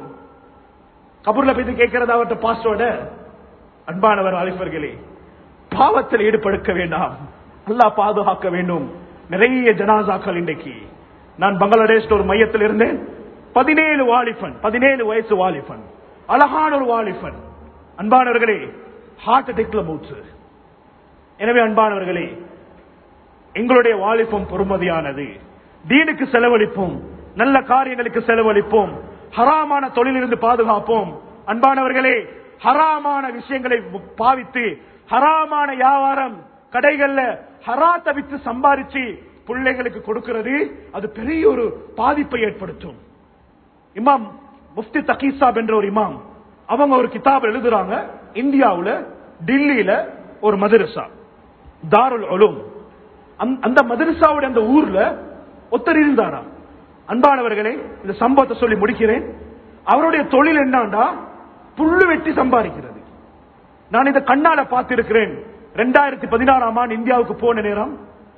Speaker 1: கபூர்ல போய் கேட்கிறது அவர்கிட்ட பாஸ்வேர்டு அன்பானவர் அழைப்பர்களே பாவத்தில் ஈடுபடுக்க வேண்டாம் அல்லாஹ் பாதுகாக்க வேண்டும் நிறைய ஜனாசாக்கள் இன்றைக்கு நான் பங்களாதேஷ் ஒரு மையத்தில் இருந்தேன் பதினேழு வாலிபன் பதினேழு வயசு வாலிபன் அழகான ஒரு வாலிபன் அன்பானவர்களே ஹார்ட் அட்டாக்ல மூச்சு எனவே அன்பானவர்களே எங்களுடைய வாலிபம் பொறுமதியானது தீனுக்கு செலவழிப்போம் நல்ல காரியங்களுக்கு செலவழிப்போம் ஹராமான தொழிலிருந்து பாதுகாப்போம் அன்பானவர்களே ஹராமான விஷயங்களை பாவித்து ஹராமான வியாபாரம் கடைகள்ல ஹராத்த வித்து சம்பாரிச்சு பிள்ளைகளுக்கு கொடுக்கிறது அது பெரிய ஒரு பாதிப்பை ஏற்படுத்தும் இமாம் முஃப்தி தகீசாப் என்ற ஒரு இமாம் அவங்க ஒரு கிதாப் எழுதுறாங்க இந்தியாவுல டில்லியில ஒரு மதரசா தாருல் உலூம் அந்த- அந்த மதரசாவுடைய அந்த ஊர்ல ஒருத்தர் இருந்தாரா அன்பானவர்களே இந்த சம்பவத்தை சொல்லி முடிக்கிறேன் அவருடைய தொழில் என்னண்டா புல்லு வெட்டி சம்பாதிக்கிறது நான் இதை கண்ணால பார்த்திருக்கிறேன் ரெண்டாயிரத்தி பதினாறாம் ஆண்டு இந்தியாவுக்கு போன நேரம்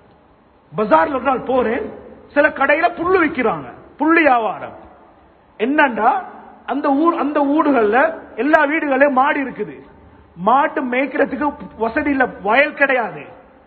Speaker 1: பஜார்ல ஒரு நாள் போறேன் சில கடையில புல்லு விக்கிறாங்க புல்லு வியாபாரம் என்னண்டா அந்த ஊர் அந்த ஊடுகள்ல எல்லா வீடுகளையும் மாடு இருக்குது மாட்டு மேய்க்கிறதுக்கு வசதி இல்ல வயல் கிடையாது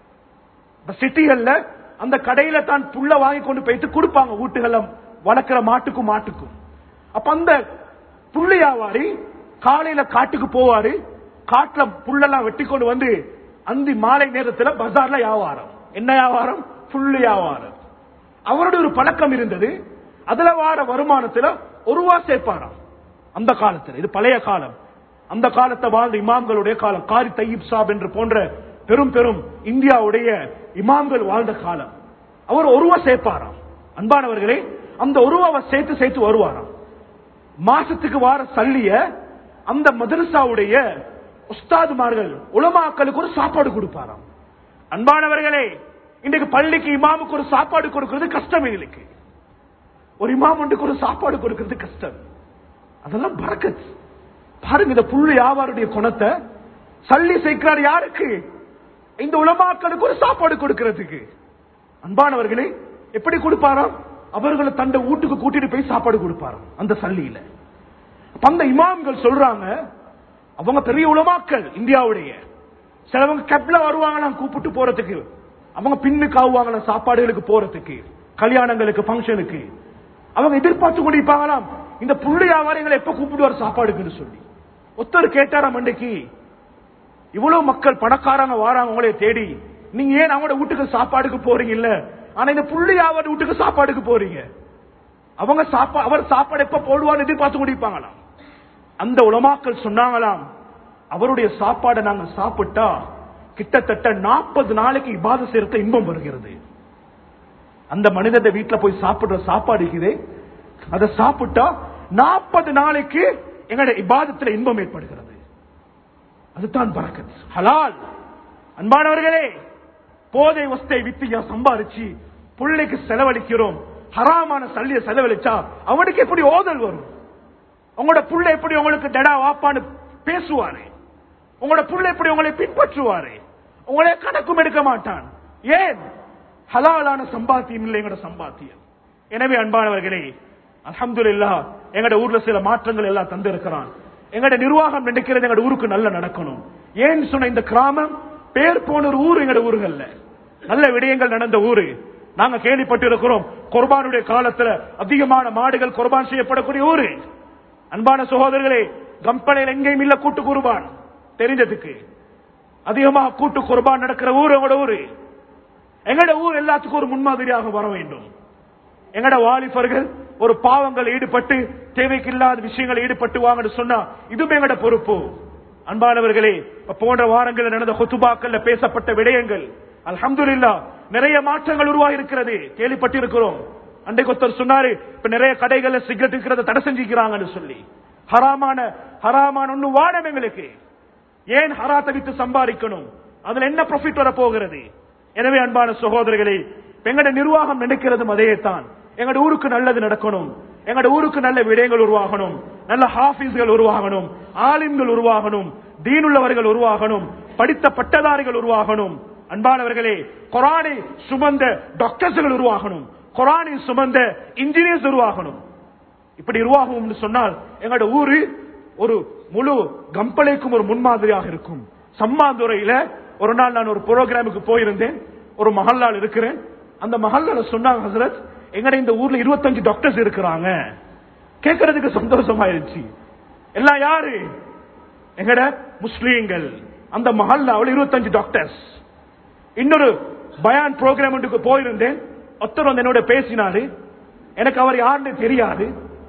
Speaker 1: சிட்டிகள்ல அந்த கடையில தான் புல்ல வாங்கி கொண்டு போயிட்டு கொடுப்பாங்க வீட்டுகள்ல வளர்க்கிற மாட்டுக்கும் மாட்டுக்கும் அப்ப அந்த புல்லு வியாபாரி காலையில காட்டுக்கு போவாரு காட்டுல புல்லெல்லாம் வெட்டி கொண்டு வந்து அந்தி மாலை நேரத்துல பஜார்ல வியாபாரம் என்ன வியாபாரம் புல்லு வியாபாரம் அவருடைய ஒரு பழக்கம் இருந்தது அதுல வார வருமானத்துல ஒரு ரூபா சேர்ப்பாராம் அந்த காலத்துல இது பழைய காலம் அந்த காலத்தை வாழ்ந்த இமாம்களுடைய காலம் காரி தையீப் சாப் என்று போன்ற பெரும் பெரும் இந்தியாவுடைய இமாம்கள் வாழ்ந்த காலம் அவர் ஒரு ரூபா சேர்ப்பாராம் அன்பானவர்களே அந்த ஒரு ரூபாவை சேர்த்து சேர்த்து வருவாராம் மாசத்துக்கு வார சல்லிய அந்த மதரசாவுடைய உஸ்தாதுமார்கள் உலமாக்களுக்கு ஒரு சாப்பாடு கொடுப்பாராம் அன்பானவர்களே இன்றைக்கு பள்ளிக்கு இமாமுக்கு ஒரு சாப்பாடு கொடுக்கிறது கஷ்டம் எங்களுக்கு ஒரு இமாம் ஒன்றுக்கு ஒரு சாப்பாடு கொடுக்கிறது கஷ்டம் அதெல்லாம் பறக்கத் பாருங்க இந்த புல்லு வியாபாருடைய குணத்தை சல்லி சேர்க்கிறார் யாருக்கு இந்த உலமாக்களுக்கு ஒரு சாப்பாடு கொடுக்கிறதுக்கு அன்பானவர்களே எப்படி கொடுப்பாராம் அவர்களை தண்ட வீட்டுக்கு கூட்டிட்டு போய் சாப்பாடு கொடுப்பாராம் அந்த சல்லியில அப்ப அந்த இமாம்கள் சொல்றாங்க அவங்க பெரிய உலமாக்கள் இந்தியாவுடைய சிலவங்க கப்ல வருவாங்களாம் கூப்பிட்டு போறதுக்கு அவங்க பின்னுக்கு ஆகுவாங்களாம் சாப்பாடுகளுக்கு போறதுக்கு கல்யாணங்களுக்கு ஃபங்க்ஷனுக்கு அவங்க எதிர்பார்த்து கொண்டிருப்பாங்களாம் இந்த புள்ளி வியாபாரிகளை எப்ப கூப்பிடுவார் சாப்பாடுக்குன்னு சொல்லி ஒருத்தர் கேட்டாராம் அன்றைக்கு இவ்வளவு மக்கள் பணக்காரங்க வாராங்க உங்களை தேடி நீங்க ஏன் அவங்களோட வீட்டுக்கு சாப்பாடுக்கு போறீங்க இல்ல ஆனா இந்த புள்ளி வியாபாரி வீட்டுக்கு சாப்பாடுக்கு போறீங்க அவங்க சாப்பா அவர் சாப்பாடு எப்ப போடுவான்னு எதிர்பார்த்து கொண்டிருப்பாங்களாம் அந்த உலமாக்கள் சொன்னாங்களாம் அவருடைய சாப்பாடை நாங்க சாப்பிட்டா கிட்டத்தட்ட நாற்பது நாளைக்கு இபாத சேர்த்த இன்பம் வருகிறது அந்த மனிதன் வீட்டுல போய் சாப்பிடுற சாப்பாடு இருக்குதே அதை சாப்பிட்டா நாற்பது நாளைக்கு எங்களுடைய இபாதத்துல இன்பம் ஏற்படுகிறது அதுதான் பறக்கத் ஹலால் அன்பானவர்களே போதை வஸ்தை வித்தியா சம்பாரிச்சு பிள்ளைக்கு செலவழிக்கிறோம் ஹராமான சல்லிய செலவழிச்சா அவனுக்கு எப்படி ஓதல் வரும் உங்களோட புள்ள எப்படி உங்களுக்கு டடா வாப்பான்னு பேசுவாரு உங்களோட புள்ள எப்படி உங்களை பின்பற்றுவாரு உங்களை கணக்கும் எடுக்க மாட்டான் ஏன் ஹலாலான சம்பாத்தியம் இல்லை எங்களோட சம்பாத்தியம் எனவே அன்பானவர்களே அல்ஹம்துலில்லாஹ் எங்கட ஊர்ல சில மாற்றங்கள் எல்லாம் தந்திருக்கிறான் எங்கட நிர்வாகம் நினைக்கிறது எங்கட ஊருக்கு நல்ல நடக்கணும் ஏன் சொன்ன இந்த கிராமம் பேர் போன ஒரு ஊர் எங்கட ஊர்கள்ல நல்ல விடயங்கள் நடந்த ஊரு நாங்க கேள்விப்பட்டிருக்கிறோம் குர்பானுடைய காலத்துல அதிகமான மாடுகள் குர்பான் செய்யப்படக்கூடிய ஊரு அன்பான சகோதரர்களே கம்பனையில் எங்கேயும் இல்ல கூட்டு குர்பான் தெரிஞ்சதுக்கு அதிகமா கூட்டு குர்பான் நடக்கிற ஊர் எங்களோட ஊரு எங்கட ஊர் எல்லாத்துக்கும் ஒரு முன்மாதிரியாக வர வேண்டும் எங்கட வாலிபர்கள் ஒரு பாவங்கள் ஈடுபட்டு தேவைக்கில்லாத விஷயங்கள் ஈடுபட்டு வாங்கன்னு சொன்னா இதுவும் எங்கட பொறுப்பு அன்பானவர்களே இப்ப போன்ற வாரங்களில் நடந்த ஹொத்துபாக்கள்ல பேசப்பட்ட விடயங்கள் அல்ஹம்துலில்லா நிறைய மாற்றங்கள் உருவாகி இருக்கிறது கேள்விப்பட்டிருக்கிறோம் அன்றைக்கு ஒருத்தர் சொன்னாரு இப்ப நிறைய கடைகள்ல சிகரெட் இருக்கிறத தடை செஞ்சுக்கிறாங்கன்னு சொல்லி ஹராமான ஹராமான ஒண்ணு வாடம் எங்களுக்கு ஏன் ஹராத்தை வித்து சம்பாதிக்கணும் அதுல என்ன ப்ராஃபிட் வர போகிறது எனவே அன்பான சகோதரர்களே எங்கட நிர்வாகம் நினைக்கிறதும் அதே தான் எங்கட ஊருக்கு நல்லது நடக்கணும் எங்கட ஊருக்கு நல்ல விடயங்கள் உருவாகணும் நல்ல ஹாஃபீஸ்கள் உருவாகணும் ஆலிம்கள் உருவாகணும் தீனுள்ளவர்கள் உருவாகணும் படித்த பட்டதாரிகள் உருவாகணும் அன்பானவர்களே குரானை சுமந்த டாக்டர்ஸ்கள் உருவாகணும் குரானை சுமந்த இன்ஜினியர்ஸ் உருவாகணும் இப்படி உருவாகும் சொன்னால் எங்களோட ஊரு ஒரு முழு கம்பளைக்கும் ஒரு முன்மாதிரியாக இருக்கும் சம்மாந்துறையில ஒரு நாள் நான் ஒரு ப்ரோக்ராமுக்கு போயிருந்தேன் ஒரு மஹல்லால் இருக்கிறேன் அந்த மஹல்லால சொன்னாங்க ஹசரத் எங்கட இந்த ஊர்ல இருபத்தஞ்சு டாக்டர்ஸ் இருக்கிறாங்க கேட்கறதுக்கு சந்தோஷமாயிருச்சு எல்லாம் யாரு எங்கட முஸ்லீம்கள் அந்த மஹல்லாவில் இருபத்தஞ்சு டாக்டர்ஸ் இன்னொரு பயான் ப்ரோக்ராம் போயிருந்தேன் ஒருத்தர் வந்து என்னோட பேசினாரு எனக்கு அவர் யாருன்னு தெரியாது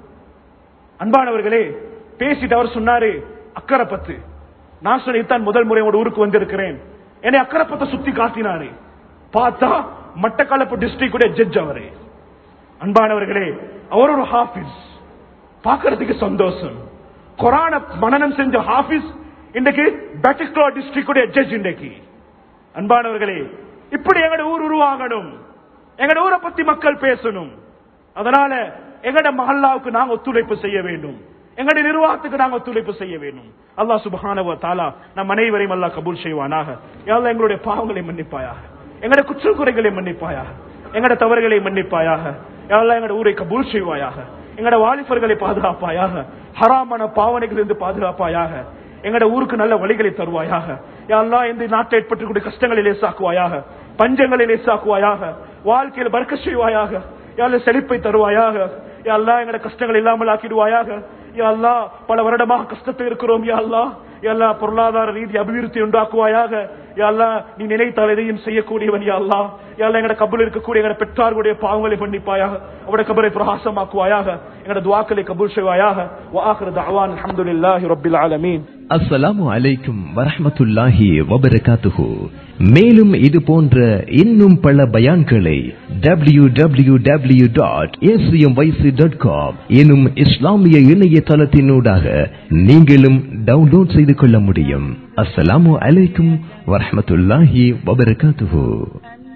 Speaker 1: அன்பானவர்களே பேசிட்டு அவர் சொன்னாரு அக்கரைப்பத்து நான் சொன்னதான் முதல் முறை உங்களோட ஊருக்கு வந்திருக்கிறேன் என்னை அக்கரைப்பத்தை சுத்தி காட்டினாரு பார்த்தா மட்டக்களப்பு டிஸ்ட்ரிக்ட் ஜட்ஜ் அவரு அன்பானவர்களே அவர் ஒரு ஹாபிஸ் பார்க்கறதுக்கு சந்தோஷம் கொரான மனநம் செஞ்ச ஹாபிஸ் இன்றைக்கு பேட்டிக்லோ டிஸ்ட்ரிக்ட் ஜட்ஜ் இன்றைக்கு அன்பானவர்களே இப்படி எங்கட ஊர் உருவாகணும் எங்கட ஊரை பத்தி மக்கள் பேசணும் அதனால எங்கட மஹல்லாவுக்கு நாங்க ஒத்துழைப்பு செய்ய வேண்டும் எங்கட நிர்வாகத்துக்கு நாங்க ஒத்துழைப்பு செய்ய வேண்டும் அல்லாஹ் சுபஹானவ தாலா நம் அனைவரையும் அல்லாஹ் கபூல் செய்வானாக யாழ்லா எங்களுடைய பாவங்களை மன்னிப்பாயாக எங்கட குற்றக்குறைகளை மன்னிப்பாயாக எங்கட தவறுகளை மன்னிப்பாயாக யாழ்லா எங்கட ஊரை கபூல் செய்வாயாக எங்கட வாலிபர்களை பாதுகாப்பாயாக ஹராமான பாவனைகளிலிருந்து பாதுகாப்பாயாக எங்கட ஊருக்கு நல்ல வழிகளை தருவாயாக யாரெல்லாம் இந்த நாட்டை ஏற்பட்டிருக்கூடிய கஷ்டங்களை லேசாக்குவாயாக பஞ்சங்களை லேசாக்குவாயாக வாழ்க்கையில் பறக்க செய்வாயாக யாழ்ல செழிப்பை தருவாயாக யாழ்லா எங்கட கஷ்டங்கள் இல்லாமல் ஆக்கிடுவாயாக யாழ்லா பல வருடமாக கஷ்டத்தில் இருக்கிறோம் யாழ்லா எல்லா பொருளாதார ரீதி அபிவிருத்தி உண்டாக்குவாயாக யாழ்லா நீ நினைத்தால் எதையும் செய்யக்கூடியவன் யாழ்லா யாழ்லா எங்கட கபுல் இருக்கக்கூடிய எங்கட பெற்றார்களுடைய பாவங்களை மன்னிப்பாயாக அவருடைய கபரை பிரகாசமாக்குவாயாக எங்கட துவாக்களை கபூல் செய்வாயாக வாஹர் தவான் அஹமதுல்லாஹி ரபில் ஆலமீன்
Speaker 2: அஸ்ஸலாமு அலைக்கும் வரஹ்மத்துல்லாஹி வபரகாத்துஹு மேலும் இது போன்ற இன்னும் பல பயான்களை W W W dot dot com எனும் இஸ்லாமிய இணையதளத்தினூடாக நீங்களும் டவுன்லோட் செய்து கொள்ள முடியும் அஸ்ஸலாமு அலைக்கும் வரஹ்மத்துல்லாஹி வபரகாத்துஹு